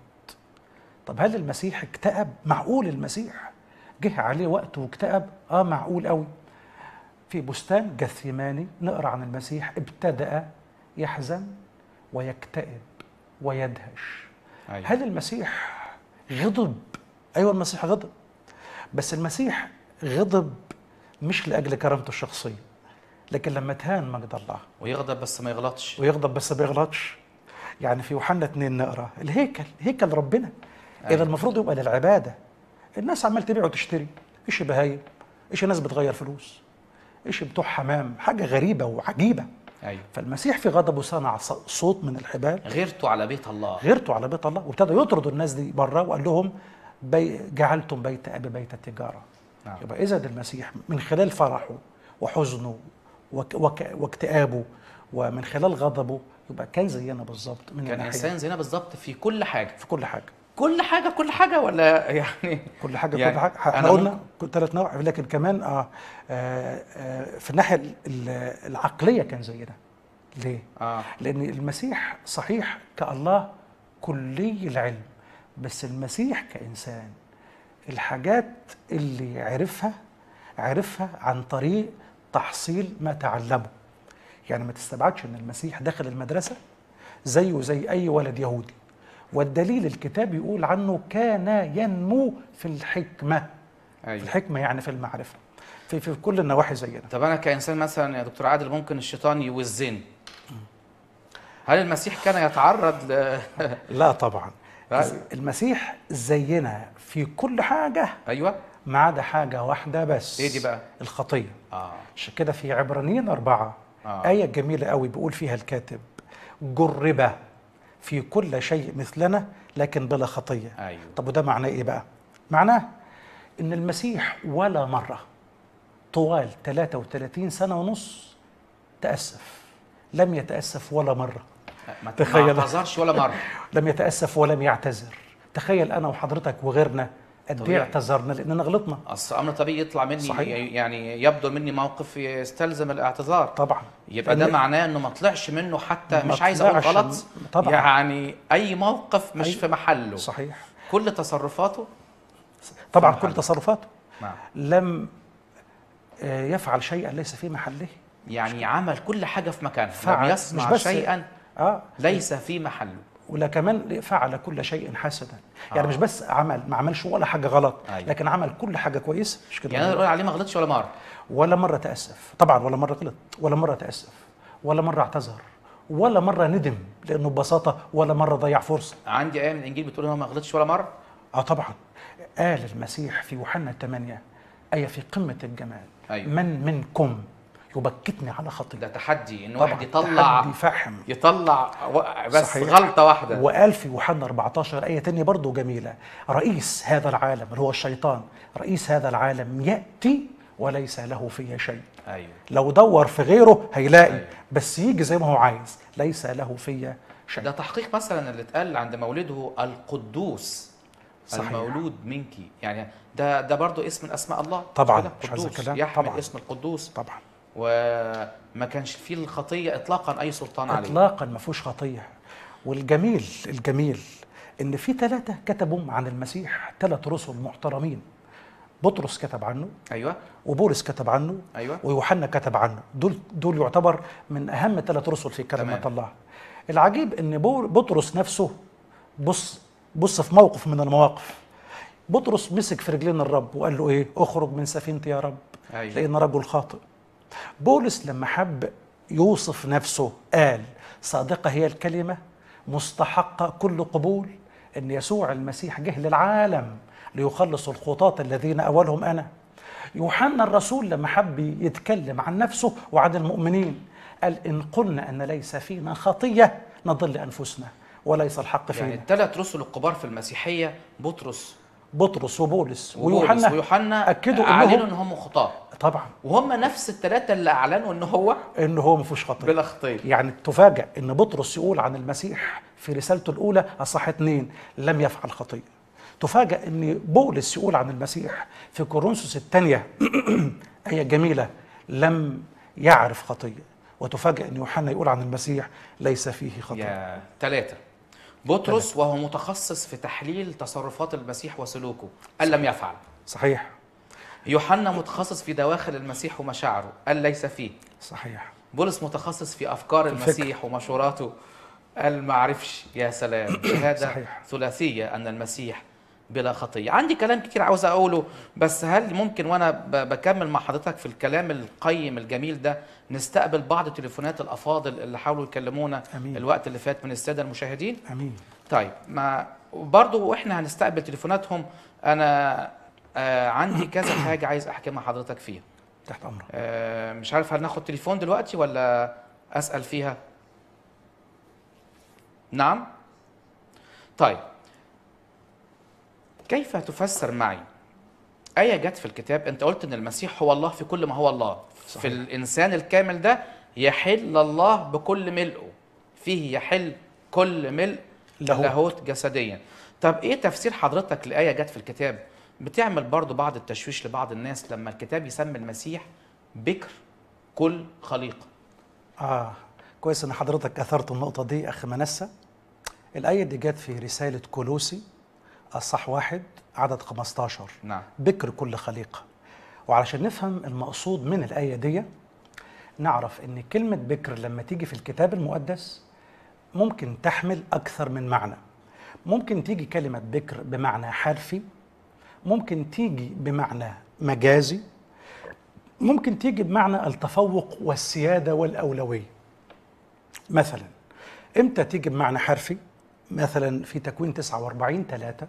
طب هل المسيح اكتئب؟ معقول المسيح جه عليه وقت واكتئب؟ اه معقول قوي في بستان جثيماني نقرا عن المسيح ابتدأ يحزن ويكتئب ويدهش ايوه هل المسيح غضب؟ ايوه المسيح غضب بس المسيح غضب مش لاجل كرامته الشخصيه لكن لما تهان مجد الله ويغضب بس ما يغلطش ويغضب بس ما بيغلطش يعني في يوحنا 2 نقرا الهيكل هيكل ربنا أيوة. اذا المفروض يبقى للعباده الناس عمال تبيع وتشتري ايش بهايم ايش ناس بتغير فلوس ايش بتوع حمام حاجه غريبه وعجيبه ايوه فالمسيح في غضبه صنع ص- صوت من الحبال غيرته على بيت الله غيرته على بيت الله وابتدى يطرد الناس دي بره وقال لهم بي جعلتم بيت ابي بيت التجاره نعم. يبقى اذا المسيح من خلال فرحه وحزنه وك وك واكتئابه ومن خلال غضبه يبقى كان زينا بالظبط من كان الناحية انسان زينا بالظبط في كل حاجه في كل حاجه كل حاجه كل حاجه ولا يعني كل حاجه يعني كل حاجه احنا أنا قلنا كل ثلاث نوع لكن كمان آه آه آه في الناحيه ال- ال- العقليه كان زينا ليه؟ اه لان المسيح صحيح كالله كلي العلم بس المسيح كانسان الحاجات اللي عرفها عرفها عن طريق تحصيل ما تعلمه يعني ما تستبعدش ان المسيح داخل المدرسه زيه زي اي ولد يهودي والدليل الكتاب يقول عنه كان ينمو في الحكمه في ايوه الحكمه يعني في المعرفه في في كل النواحي زينا طب انا كانسان مثلا يا دكتور عادل ممكن الشيطان يوزني هل المسيح كان يتعرض ل... لا طبعا لا. المسيح زينا في كل حاجه ايوه ما عدا حاجه واحده بس ايه دي بقى؟ الخطيه اه عشان كده في عبرانيين أربعة آه. آية جميلة قوي بيقول فيها الكاتب جرب في كل شيء مثلنا لكن بلا خطية ايوه طب وده معناه إيه بقى؟ معناه إن المسيح ولا مرة طوال 33 سنة ونص تأسف لم يتأسف ولا مرة ما تخيل. ما اعتذرش ولا مره لم يتأسف ولم يعتذر تخيل أنا وحضرتك وغيرنا قد إيه طبيعي. اعتذرنا لأننا غلطنا اصل امر طبيعي يطلع مني صحيح. يعني يبدو مني موقف يستلزم الاعتذار طبعا يبقى ده لأن- معناه انه ما طلعش منه حتى ما مش عايز اقول طلعش غلط طبعا. يعني اي موقف مش أي- في محله صحيح كل تصرفاته طبعا في كل محله. تصرفاته نعم لم آه، يفعل شيئا ليس في محله يعني عمل كل حاجه في مكانها فعل. لم مش يصنع بس- شيئا اه ليس في محله ولا كمان فعل كل شيء حسنا يعني آه. مش بس عمل ما عملش ولا حاجه غلط أيوة. لكن عمل كل حاجه كويسه مش كده يعني انا اقول عليه ما غلطش ولا مره ولا مره تاسف طبعا ولا مره غلط ولا مره تاسف ولا مره اعتذر ولا مره ندم لانه ببساطه ولا مره ضيع فرصه عندي ايه من الانجيل بتقول ان هو ما غلطش ولا مره اه طبعا قال المسيح في يوحنا 8 ايه في قمه الجمال أيوة. من منكم يبكتني على خطيئه ده تحدي ان طبعا واحد يطلع تحدي فحم يطلع و- بس صحيح. غلطه واحده وقال في يوحنا 14 آية تانية برضو جميلة رئيس هذا العالم اللي هو الشيطان رئيس هذا العالم يأتي وليس له فيه شيء ايوه لو دور في غيره هيلاقي أيوة. بس يجي زي ما هو عايز ليس له فيه شيء ده تحقيق مثلا اللي اتقال عند مولده القدوس صحيح. المولود منك يعني ده ده برضه اسم من اسماء الله طبعاً، كده؟ مش عايز قدوس الكلام. يحمل طبعاً. اسم القدوس طبعا وما كانش فيه الخطيه اطلاقا اي سلطان عليه اطلاقا ما فيهوش خطيه والجميل الجميل ان في ثلاثه كتبوا عن المسيح ثلاث رسل محترمين بطرس كتب عنه ايوه وبولس كتب عنه ايوه ويوحنا كتب عنه دول دول يعتبر من اهم ثلاث رسل في كلمه تمام. الله العجيب ان بو- بطرس نفسه بص بص في موقف من المواقف بطرس مسك في رجلين الرب وقال له ايه اخرج من سفينتي يا رب ايوه لان رجل خاطئ بولس لما حب يوصف نفسه قال صادقه هي الكلمه مستحقه كل قبول ان يسوع المسيح جه للعالم ليخلص الخطاة الذين اولهم انا يوحنا الرسول لما حب يتكلم عن نفسه وعن المؤمنين قال ان قلنا ان ليس فينا خطيه نضل انفسنا وليس الحق فينا يعني الثلاث رسل الكبار في المسيحيه بطرس بطرس وبولس ويوحنا ويوحنا ويوحنا أكدوا إنهم- اعلنوا ان هم خطاه طبعا وهم نفس الثلاثه اللي اعلنوا ان هو ان هو ما فيهوش خطيه بلا خطيه يعني تفاجأ ان بطرس يقول عن المسيح في رسالته الاولى اصح اتنين لم يفعل خطيه تفاجأ ان بولس يقول عن المسيح في كورنثوس الثانيه ايه جميله لم يعرف خطيه وتفاجأ ان يوحنا يقول عن المسيح ليس فيه خطيه يا ثلاثه بطرس وهو متخصص في تحليل تصرفات المسيح وسلوكه قال لم يفعل صحيح يوحنا متخصص في دواخل المسيح ومشاعره قال ليس فيه صحيح بولس متخصص في افكار الفكر. المسيح ومشوراته قال ما عرفش يا سلام شهاده صحيح. ثلاثيه ان المسيح بلا خطيه عندي كلام كتير عاوز اقوله بس هل ممكن وانا ب- بكمل مع حضرتك في الكلام القيم الجميل ده نستقبل بعض تليفونات الافاضل اللي حاولوا يكلمونا أمين. الوقت اللي فات من الساده المشاهدين امين طيب ما برضو واحنا هنستقبل تليفوناتهم انا آه عندي كذا حاجه عايز احكي مع حضرتك فيها تحت امرك آه، مش عارف هل ناخد تليفون دلوقتي ولا اسال فيها نعم طيب كيف تفسر معي آية جت في الكتاب أنت قلت إن المسيح هو الله في كل ما هو الله صحيح. في الإنسان الكامل ده يحل الله بكل ملئه فيه يحل كل ملء لاهوت. لاهوت جسديا طب إيه تفسير حضرتك لآية جت في الكتاب بتعمل برضو بعض التشويش لبعض الناس لما الكتاب يسمي المسيح بكر كل خليقة اه كويس ان حضرتك اثرت النقطه دي اخ منسى الايه دي جت في رساله كولوسي الصح واحد عدد 15 نعم بكر كل خليقه وعلشان نفهم المقصود من الايه دي نعرف ان كلمه بكر لما تيجي في الكتاب المقدس ممكن تحمل اكثر من معنى ممكن تيجي كلمه بكر بمعنى حرفي ممكن تيجي بمعنى مجازي ممكن تيجي بمعنى التفوق والسياده والاولويه مثلا امتى تيجي بمعنى حرفي مثلا في تكوين 49 3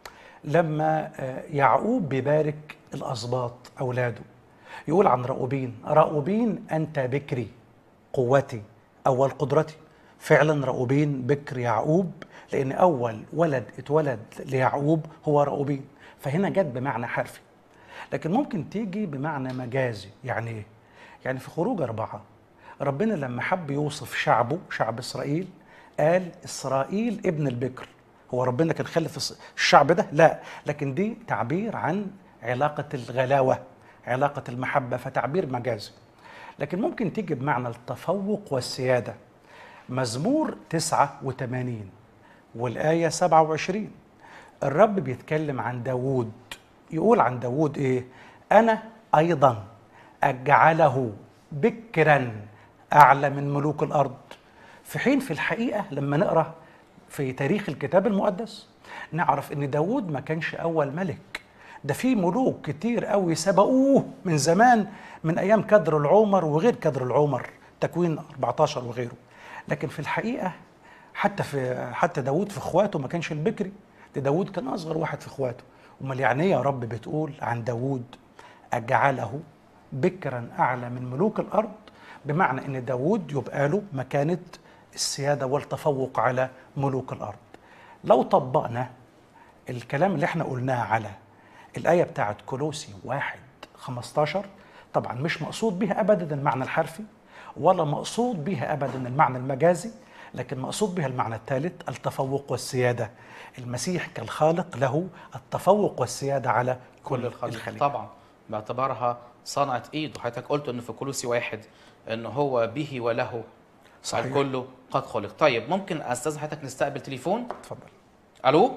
لما آه، يعقوب بيبارك الاسباط اولاده يقول عن راؤوبين راؤوبين انت بكري قوتي اول قدرتي فعلا راؤوبين بكر يعقوب لان اول ولد اتولد ليعقوب هو راؤوبين فهنا جت بمعنى حرفي لكن ممكن تيجي بمعنى مجازي يعني ايه يعني في خروج اربعه ربنا لما حب يوصف شعبه شعب اسرائيل قال اسرائيل ابن البكر هو ربنا كان خلف الس- الشعب ده لا لكن دي تعبير عن علاقه الغلاوه علاقه المحبه فتعبير مجازي لكن ممكن تيجي بمعنى التفوق والسياده مزمور 89 والآية 27 الرب بيتكلم عن داوود يقول عن داوود إيه أنا أيضا أجعله بكرا أعلى من ملوك الأرض في حين في الحقيقة لما نقرأ في تاريخ الكتاب المقدس نعرف ان داود ما كانش اول ملك ده في ملوك كتير قوي سبقوه من زمان من ايام كدر العمر وغير كدر العمر تكوين 14 وغيره لكن في الحقيقه حتى في حتى داود في اخواته ما كانش البكري ده داود كان اصغر واحد في اخواته امال يعني إيه يا رب بتقول عن داود اجعله بكرا اعلى من ملوك الارض بمعنى ان داود يبقى له مكانه السياده والتفوق على ملوك الارض لو طبقنا الكلام اللي احنا قلناه على الآية بتاعت كولوسي واحد 15 طبعا مش مقصود بها أبدا المعنى الحرفي ولا مقصود بها أبدا المعنى المجازي لكن مقصود بها المعنى الثالث التفوق والسيادة المسيح كالخالق له التفوق والسيادة على كل الخليقة طبعا باعتبارها صنعة ايده حضرتك قلت انه في كولوسي واحد ان هو به وله صحيح. الكل قد خلق طيب ممكن استاذ حضرتك نستقبل تليفون اتفضل الو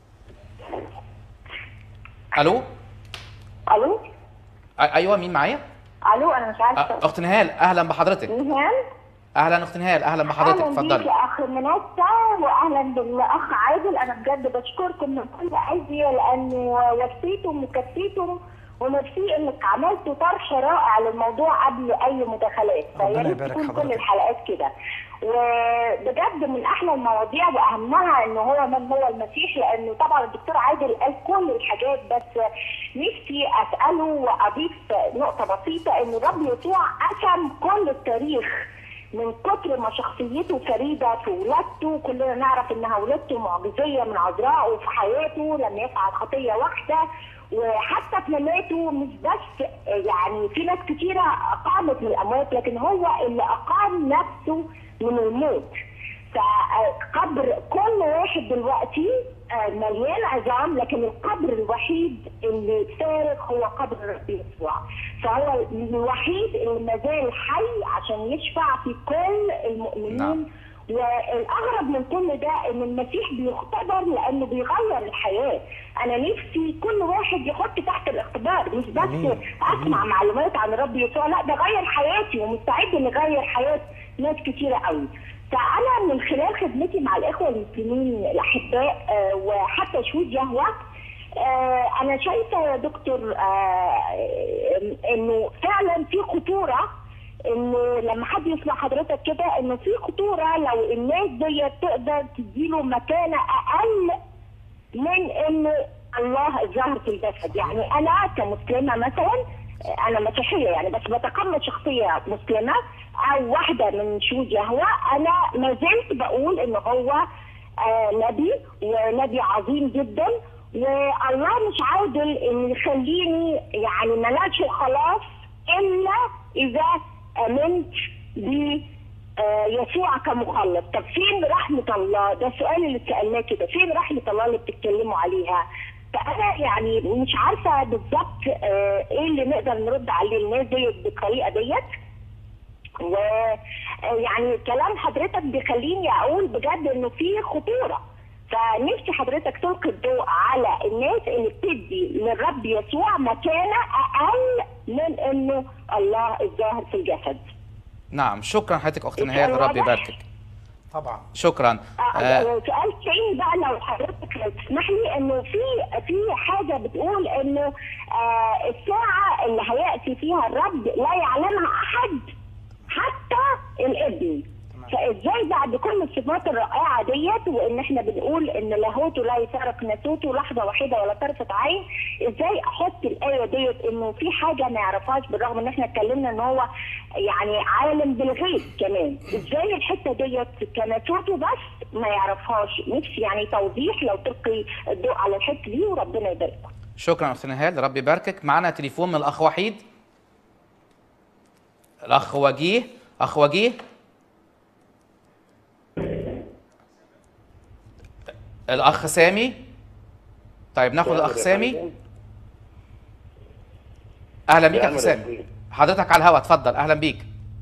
الو الو أ- ايوه مين معايا الو انا مش أ- عارفه اخت نهال اهلا بحضرتك نهال اهلا اخت نهال اهلا بحضرتك اهلا بيك اتفضلي يا اخ منسى واهلا بالاخ عادل انا بجد بشكركم من كل قلبي لان وفيتم وكفيتم وميرسي انك عملتوا طرح رائع للموضوع قبل اي مداخلات ربنا فيا ريت يبارك تكون كل حضرتك. الحلقات كده وبجد من احلى المواضيع واهمها ان هو من هو المسيح لانه طبعا الدكتور عادل قال كل الحاجات بس نفسي اساله واضيف نقطه بسيطه ان الرب يسوع قسم كل التاريخ من كتر ما شخصيته فريده في ولادته كلنا نعرف انها ولادته معجزيه من عذراء وفي حياته لم يفعل خطيه واحده وحتى في مماته مش بس يعني في ناس كتيره اقامت من الاموات لكن هو اللي اقام نفسه من الموت فقبر كل واحد دلوقتي آه، مليان عظام لكن القبر الوحيد اللي فارغ هو قبر الرب يسوع فهو الوحيد اللي ما زال حي عشان يشفع في كل المؤمنين نعم. والاغرب من كل ده ان المسيح بيختبر لانه بيغير الحياه انا نفسي كل واحد يحط تحت الاختبار مش بس جميل. اسمع معلومات عن الرب يسوع لا ده غير حياتي ومستعد انه يغير حياه ناس كتيره قوي فانا من خلال خدمتي مع الاخوه المسلمين الاحباء آه، وحتى شهود يهوه آه، انا شايفه يا دكتور آه، انه فعلا في خطوره انه لما حد يسمع حضرتك كده انه في خطوره لو الناس ديت تقدر تديله مكانه اقل من انه الله الظاهر في الجسد يعني انا كمسلمه مثلا انا مسيحيه يعني بس بتقمص شخصيه مسلمه او واحده من شهود يهوه انا ما زلت بقول ان هو آه نبي ونبي عظيم جدا والله مش عادل ان يخليني يعني ملاش خلاص الا اذا امنت ب آه، يسوع كمخلص طب فين رحمة الله ده السؤال اللي سألناه كده فين رحمة الله اللي بتتكلموا عليها فأنا يعني مش عارفة بالظبط آه، إيه اللي نقدر نرد عليه الناس ديت بالطريقة ديت ويعني كلام حضرتك بيخليني أقول بجد إنه في خطورة فنفسي حضرتك تلقي الضوء على الناس اللي بتدي للرب يسوع مكانة أقل من إنه الله الظاهر في الجسد نعم شكرا حضرتك اخت نهاد السؤال رب واضح؟ يباركك طبعا شكرا آه، آه سؤال تاني بقى لو حضرتك لو تسمح لي انه في في حاجه بتقول انه آه الساعه اللي هياتي فيها الرب لا يعلمها احد حتى الابن فازاي بعد كل الصفات الرائعه ديت وان احنا بنقول ان لاهوته لا يفارق ناسوته لحظه واحده ولا طرفه عين ازاي احط الايه ديت انه في حاجه ما يعرفهاش بالرغم ان احنا اتكلمنا ان هو يعني عالم بالغيب كمان ازاي الحته ديت كناسوته بس ما يعرفهاش نفسي يعني توضيح لو تلقي الضوء على الحته دي وربنا يبارككم شكرا اخت نهاد رب يباركك معنا تليفون من الاخ وحيد الاخ وجيه اخ وجيه الاخ سامي طيب ناخد الاخ سامي اهلا بيك يا اخ سامي حضرتك على الهواء اتفضل اهلا بيك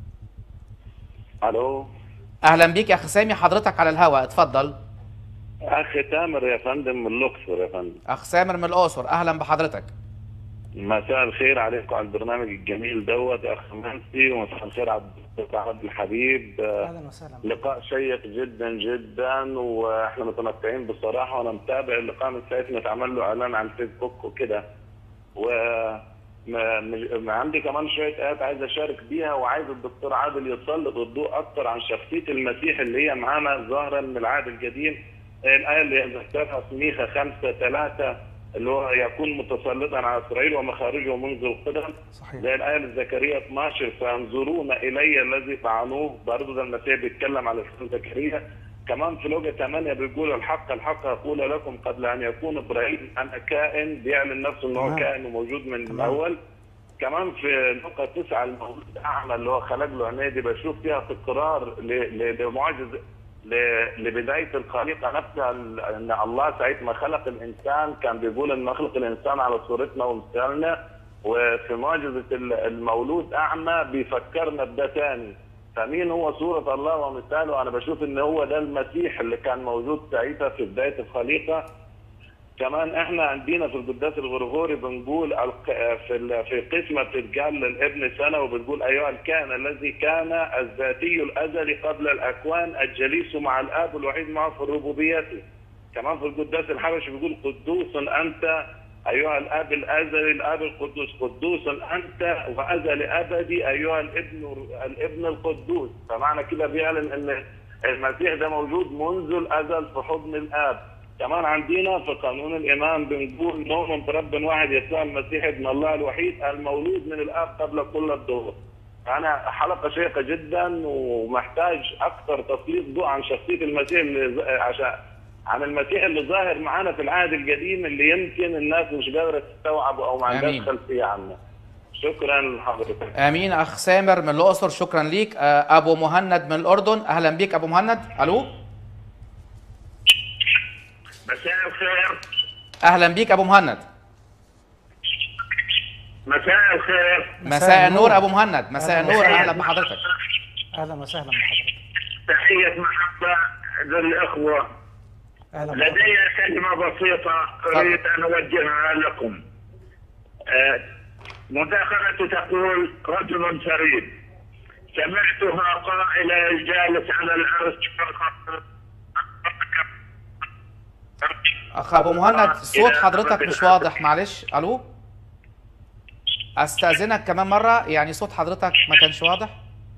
الو اهلا بيك يا اخ سامي حضرتك على الهواء اتفضل اخ تامر يا فندم من الاقصر يا فندم اخ سامر من الاقصر اهلا بحضرتك مساء الخير عليكم على البرنامج الجميل دوت يا اخ منسي ومساء الخير على الدكتور عبد الحبيب آه، اهلا وسهلا لقاء شيق جدا جدا واحنا متمتعين بصراحه وانا متابع اللقاء من ساعه ما اتعمل له اعلان على الفيسبوك وكده و ما ما عندي كمان شويه ايات عايز اشارك بيها وعايز الدكتور عادل يسلط الضوء اكتر عن شخصيه المسيح اللي هي معانا ظاهره من العهد القديم الايه اللي ذكرها في ميخا 5 3 اللي هو يكون متسلطا على اسرائيل ومخارجه منذ القدم صحيح زي الآية لزكريا 12 فينظرون إلي الذي فعلوه برضه ده المسيح بيتكلم على سيدنا زكريا كمان في لوجا 8 بيقول الحق الحق أقول لكم قبل أن يكون إبراهيم أنا كائن بيعلن نفسه إن هو تمام. كائن وموجود من تمام. الأول كمان في لوقا 9 المولود أعمى اللي هو خلق له عينيه دي بشوف فيها تكرار ل- ل- لمعجزة ل- لبداية الخليقة نفسها ال- أن الله ساعة ما خلق الإنسان كان بيقول أن نخلق الإنسان على صورتنا ومثالنا وفي معجزة ال- المولود أعمى بيفكرنا بده تاني فمين هو صورة الله ومثاله أنا بشوف إن هو ده المسيح اللي كان موجود ساعتها في بداية الخليقة كمان احنا عندنا في القداس الغرغوري بنقول الق- في ال- في قسمه بتتقال للابن سنه وبتقول ايها الكائن الذي كان الذاتي الازلي قبل الاكوان الجليس مع الاب الوحيد معه في ربوبيته. كمان في القداس الحبشي بيقول قدوس انت ايها الاب الازلي الاب القدوس قدوس انت وازل ابدي ايها الابن الابن القدوس فمعنى كده بيعلن ان المسيح ده موجود منذ الازل في حضن الاب كمان عندنا في قانون الايمان بنقول نؤمن برب واحد يسوع المسيح ابن الله الوحيد المولود من الاب قبل كل الدهور انا حلقه شيقه جدا ومحتاج اكثر تسليط ضوء عن شخصيه المسيح اللي ز- عشان عن المسيح اللي ظاهر معانا في العهد القديم اللي يمكن الناس مش قادره تستوعبه او ما عندهاش آمين. خلفيه عنه. شكرا لحضرتك. امين اخ سامر من الاقصر شكرا ليك آه، ابو مهند من الاردن اهلا بيك ابو مهند الو مساء الخير اهلا بيك ابو مهند مساء الخير مساء النور ابو مهند مساء النور اهلا بحضرتك اهلا وسهلا بحضرتك تحية محبة للإخوة اهلا بحضرتك. لدي كلمة بسيطة أريد أن أوجهها لكم آه، مداخلة تقول رجل فريد سمعتها قائلة الجالس على العرش اخ ابو مهند صوت حضرتك مش واضح معلش الو استاذنك كمان مره يعني صوت حضرتك ما كانش واضح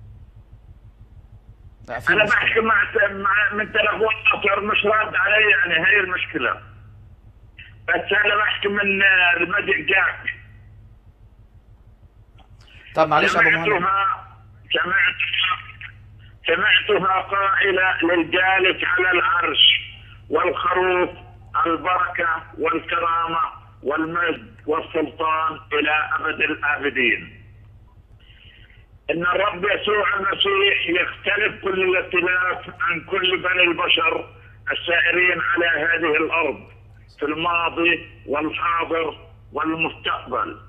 لا في أنا مشكله بحكي مع مع- من تلفون أصغر مش راد علي يعني هي المشكلة بس أنا بحكي من آه، الملك جاك طب معلش ابو مهند سمعتها سمعتها سمعتها قائلة للجالس على العرش والخروف البركة والكرامة والمجد والسلطان إلى أبد الآبدين إن الرب يسوع المسيح يختلف كل الاختلاف عن كل بني البشر السائرين على هذه الأرض في الماضي والحاضر والمستقبل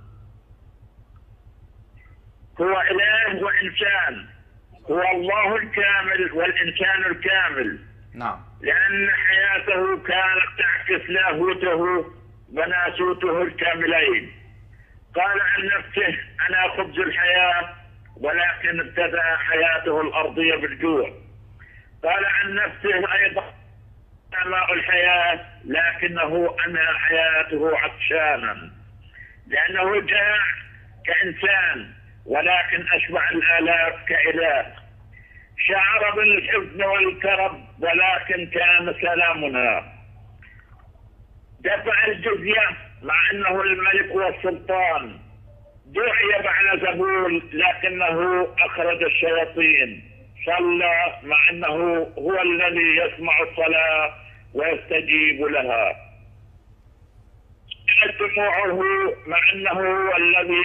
هو إله وإنسان هو الله الكامل والإنسان الكامل نعم لأن حياته كانت تعكس لاهوته وناسوته الكاملين قال عن نفسه أنا خبز الحياة ولكن ابتدأ حياته الأرضية بالجوع قال عن نفسه أيضا أنا ماء الحياة لكنه أنهى حياته عطشانا لأنه جاء كإنسان ولكن أشبع الآلاف كإله شعر بالحزن والكرب ولكن كان سلامنا دفع الجزية مع أنه الملك والسلطان دعي بعد زبول لكنه أخرج الشياطين صلى مع أنه هو الذي يسمع الصلاة ويستجيب لها دموعه مع أنه هو الذي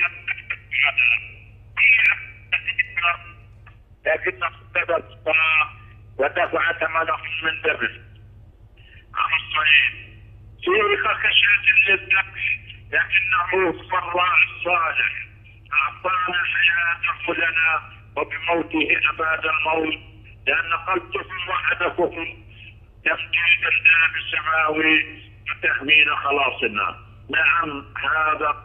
لكنه ابتدى الصلاة ودفع ثمنه من دمه على الصعيد سيرك كشاة للذبح لكنه هو الراعي الصالح أعطانا حياته لنا وبموته أباد الموت لأن قلبكم وحدكم تفكير الآب السماوي وتأمين خلاصنا نعم هذا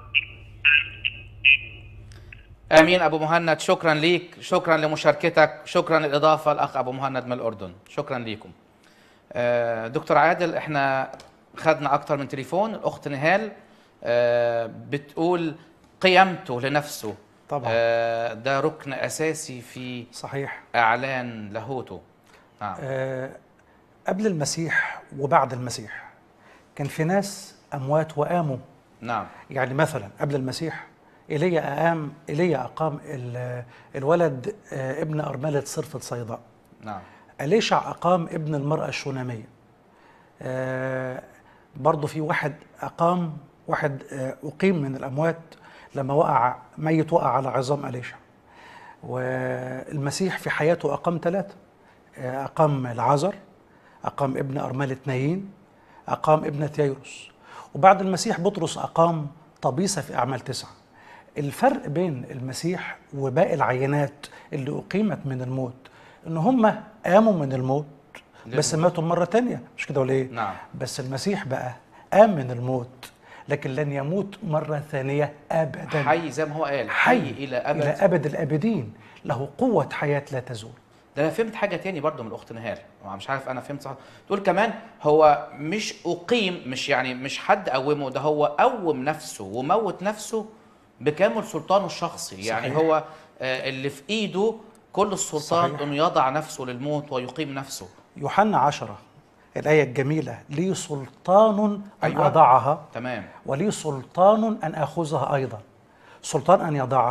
امين ابو مهند شكرا ليك شكرا لمشاركتك شكرا للاضافه الاخ ابو مهند من الاردن شكرا ليكم آه، دكتور عادل احنا خدنا اكتر من تليفون الاخت نهال آه، بتقول قيمته لنفسه طبعا. آه، ده ركن اساسي في صحيح اعلان لاهوته نعم آه، قبل المسيح وبعد المسيح كان في ناس اموات وقاموا نعم يعني مثلا قبل المسيح ايليا اقام ايليا اقام ال- الولد آه، ابن ارمله صرفه صيداء نعم أليشع أقام ابن المرأة الشونامية آه برضه في واحد أقام واحد آه أقيم من الأموات لما وقع ميت وقع على عظام أليشع والمسيح في حياته أقام ثلاثة آه أقام العذر أقام ابن أرملة نايين أقام ابنة ييروس وبعد المسيح بطرس أقام طبيسة في أعمال تسعة الفرق بين المسيح وباقي العينات اللي أقيمت من الموت إن هم قاموا من الموت بس ماتوا مرة تانية مش كده ولا إيه؟ نعم. بس المسيح بقى قام من الموت لكن لن يموت مرة ثانية أبدا حي زي ما هو قال حي الى ابد إلى أبد الآبدين له قوة حياة لا تزول ده انا فهمت حاجه تاني برضو من الاخت نهال أنا مش عارف انا فهمت صح تقول كمان هو مش اقيم مش يعني مش حد قومه ده هو قوم نفسه وموت نفسه بكامل سلطانه الشخصي يعني صحيح. هو آه، اللي في ايده كل السلطان صحيح. انه يضع نفسه للموت ويقيم نفسه يوحنا عشرة الآية الجميلة لي سلطان أن أيوة. أضعها تمام ولي سلطان أن أخذها أيضا سلطان أن يضعها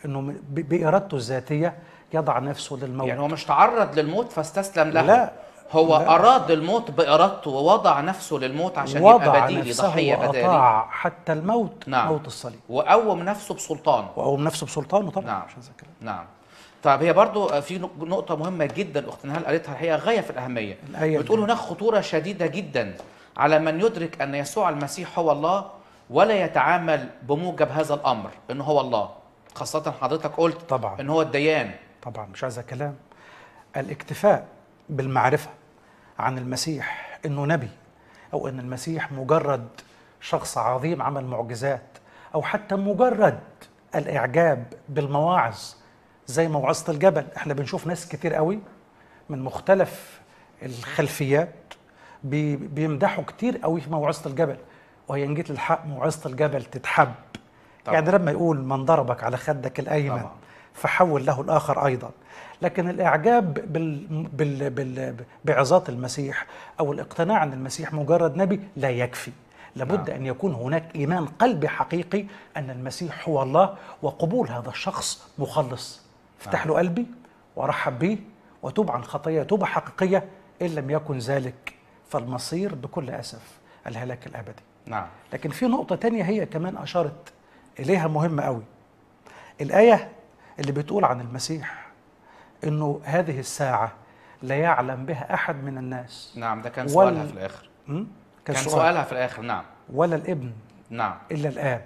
انه ب- بارادته الذاتيه يضع نفسه للموت يعني هو مش تعرض للموت فاستسلم له لا. هو لا. اراد الموت بارادته ووضع نفسه للموت عشان وضع يبقى بديلي نفسه ضحيه بدالي واطاع حتى الموت نعم. موت الصليب وقوم نفسه بسلطان وقوم نفسه بسلطانه طبعا نعم. مش عايز أتكلم. نعم طيب هي برضو في نق- نقطة مهمة جدا أخت نهال قالتها هي غاية في الأهمية الآية بتقول اللي- هناك خطورة شديدة جدا على من يدرك أن يسوع المسيح هو الله ولا يتعامل بموجب هذا الأمر أنه هو الله خاصة حضرتك قلت طبعا. أن هو الديان طبعا مش عايز كلام الاكتفاء بالمعرفة عن المسيح انه نبي او ان المسيح مجرد شخص عظيم عمل معجزات او حتى مجرد الاعجاب بالمواعظ زي موعظة الجبل احنا بنشوف ناس كتير قوي من مختلف الخلفيات بي- بيمدحوا كتير قوي في موعظة الجبل وهي ان جيت للحق موعظة الجبل تتحب طبعا. يعني لما يقول من ضربك على خدك الايمن طبعا. فحول له الاخر ايضا لكن الاعجاب بال بال بال بعظات المسيح او الاقتناع ان المسيح مجرد نبي لا يكفي لابد نعم. ان يكون هناك ايمان قلبي حقيقي ان المسيح هو الله وقبول هذا الشخص مخلص افتح له قلبي وارحب به وتوب عن خطايا توبه حقيقيه ان لم يكن ذلك فالمصير بكل اسف الهلاك الابدي نعم لكن في نقطة تانية هي كمان أشارت إليها مهمة قوي الآية اللي بتقول عن المسيح إنه هذه الساعة لا يعلم بها أحد من الناس نعم ده كان وال- سؤالها في الآخر م? كان سؤال. سؤالها في الآخر نعم ولا الابن نعم إلا الآب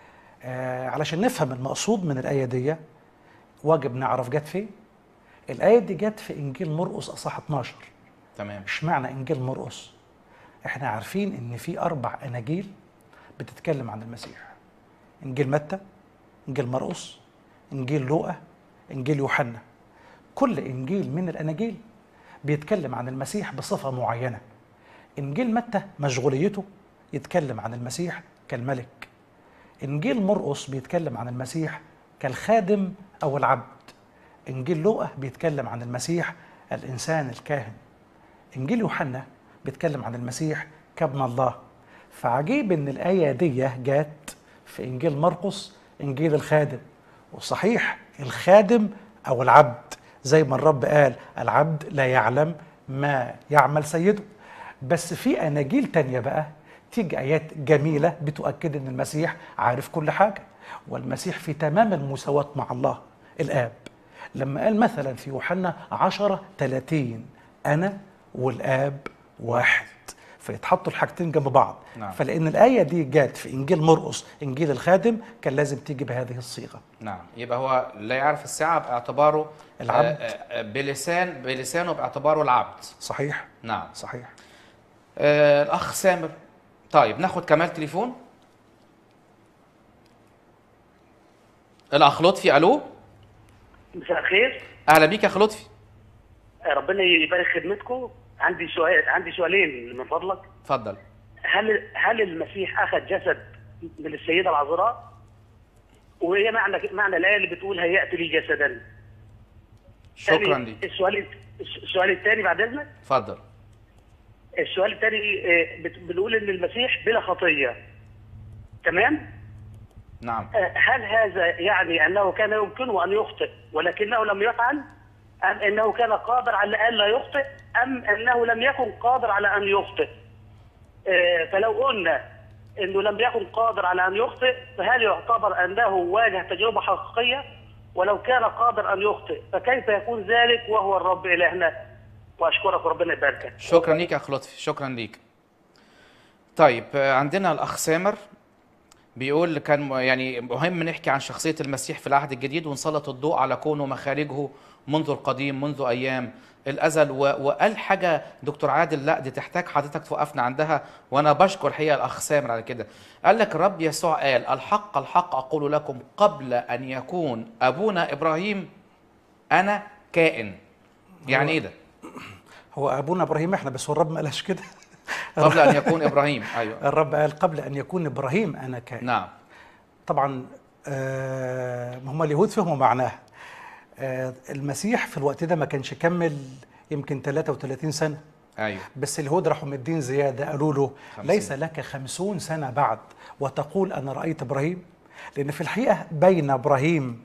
آه علشان نفهم المقصود من الآية دي واجب نعرف جت فين الآية دي جت في إنجيل مرقس أصح 12 تمام اشمعنى انجيل مرقس احنا عارفين ان في اربع اناجيل بتتكلم عن المسيح انجيل متى انجيل مرقس انجيل لوقا انجيل يوحنا كل انجيل من الاناجيل بيتكلم عن المسيح بصفه معينه انجيل متى مشغوليته يتكلم عن المسيح كالملك انجيل مرقس بيتكلم عن المسيح كالخادم او العبد انجيل لوقا بيتكلم عن المسيح الانسان الكاهن انجيل يوحنا بيتكلم عن المسيح كابن الله فعجيب ان الايه دي جت في انجيل مرقس انجيل الخادم وصحيح الخادم او العبد زي ما الرب قال العبد لا يعلم ما يعمل سيده بس في اناجيل تانية بقى تيجي ايات جميله بتؤكد ان المسيح عارف كل حاجه والمسيح في تمام المساواه مع الله الاب لما قال مثلا في يوحنا 10 30 انا والاب واحد فيتحطوا الحاجتين جنب بعض نعم. فلان الايه دي جت في انجيل مرقس انجيل الخادم كان لازم تيجي بهذه الصيغه نعم يبقى هو لا يعرف الساعة باعتباره العبد. آه، آه، بلسان بلسانه باعتباره العبد صحيح نعم صحيح آه الأخ سامر طيب ناخد كمال تليفون الأخ لطفي ألو مساء الخير أهلا بيك يا أخ لطفي ربنا يبارك خدمتكم عندي سؤال عندي سؤالين من فضلك اتفضل هل هل المسيح اخذ جسد من السيده العذراء؟ وايه معنى معنى الايه اللي بتقول هيأت لي جسدا؟ شكرا تاني- ليك السؤال السؤال الثاني بعد اذنك اتفضل السؤال الثاني آه، بت- بنقول ان المسيح بلا خطيه تمام؟ نعم آه، هل هذا يعني انه كان يمكنه ان يخطئ ولكنه لم يفعل؟ ام انه كان قادر على ان لا يخطئ؟ ام انه لم يكن قادر على ان يخطئ؟ آه، فلو قلنا انه لم يكن قادر على ان يخطئ فهل يعتبر انه واجه تجربه حقيقيه؟ ولو كان قادر ان يخطئ فكيف يكون ذلك وهو الرب الهنا؟ واشكرك وربنا يباركك. شكرا ليك يا أخ لطفي شكرا ليك طيب آه، عندنا الأخ سامر بيقول كان م- يعني مهم نحكي عن شخصية المسيح في العهد الجديد ونسلط الضوء على كونه مخارجه منذ القديم منذ أيام الأزل و... وقال حاجة دكتور عادل لا دي تحتاج حضرتك توقفنا عندها وأنا بشكر حقيقة الأخ سامر على كده قال لك الرب يسوع قال الحق الحق أقول لكم قبل أن يكون أبونا إبراهيم أنا كائن يعني إيه ده؟ هو ابونا ابراهيم احنا بس هو الرب ما قالش كده قبل أن يكون إبراهيم أيوه الرب قال قبل ان يكون ابراهيم انا كائن نعم طبعا آه هم اليهود فهموا معناها آه المسيح في الوقت ده ما كانش كمل يمكن 33 سنه أيوه بس اليهود راحوا مدين زياده قالوا له خمسين. ليس لك خمسون سنه بعد وتقول انا رايت ابراهيم لان في الحقيقه بين ابراهيم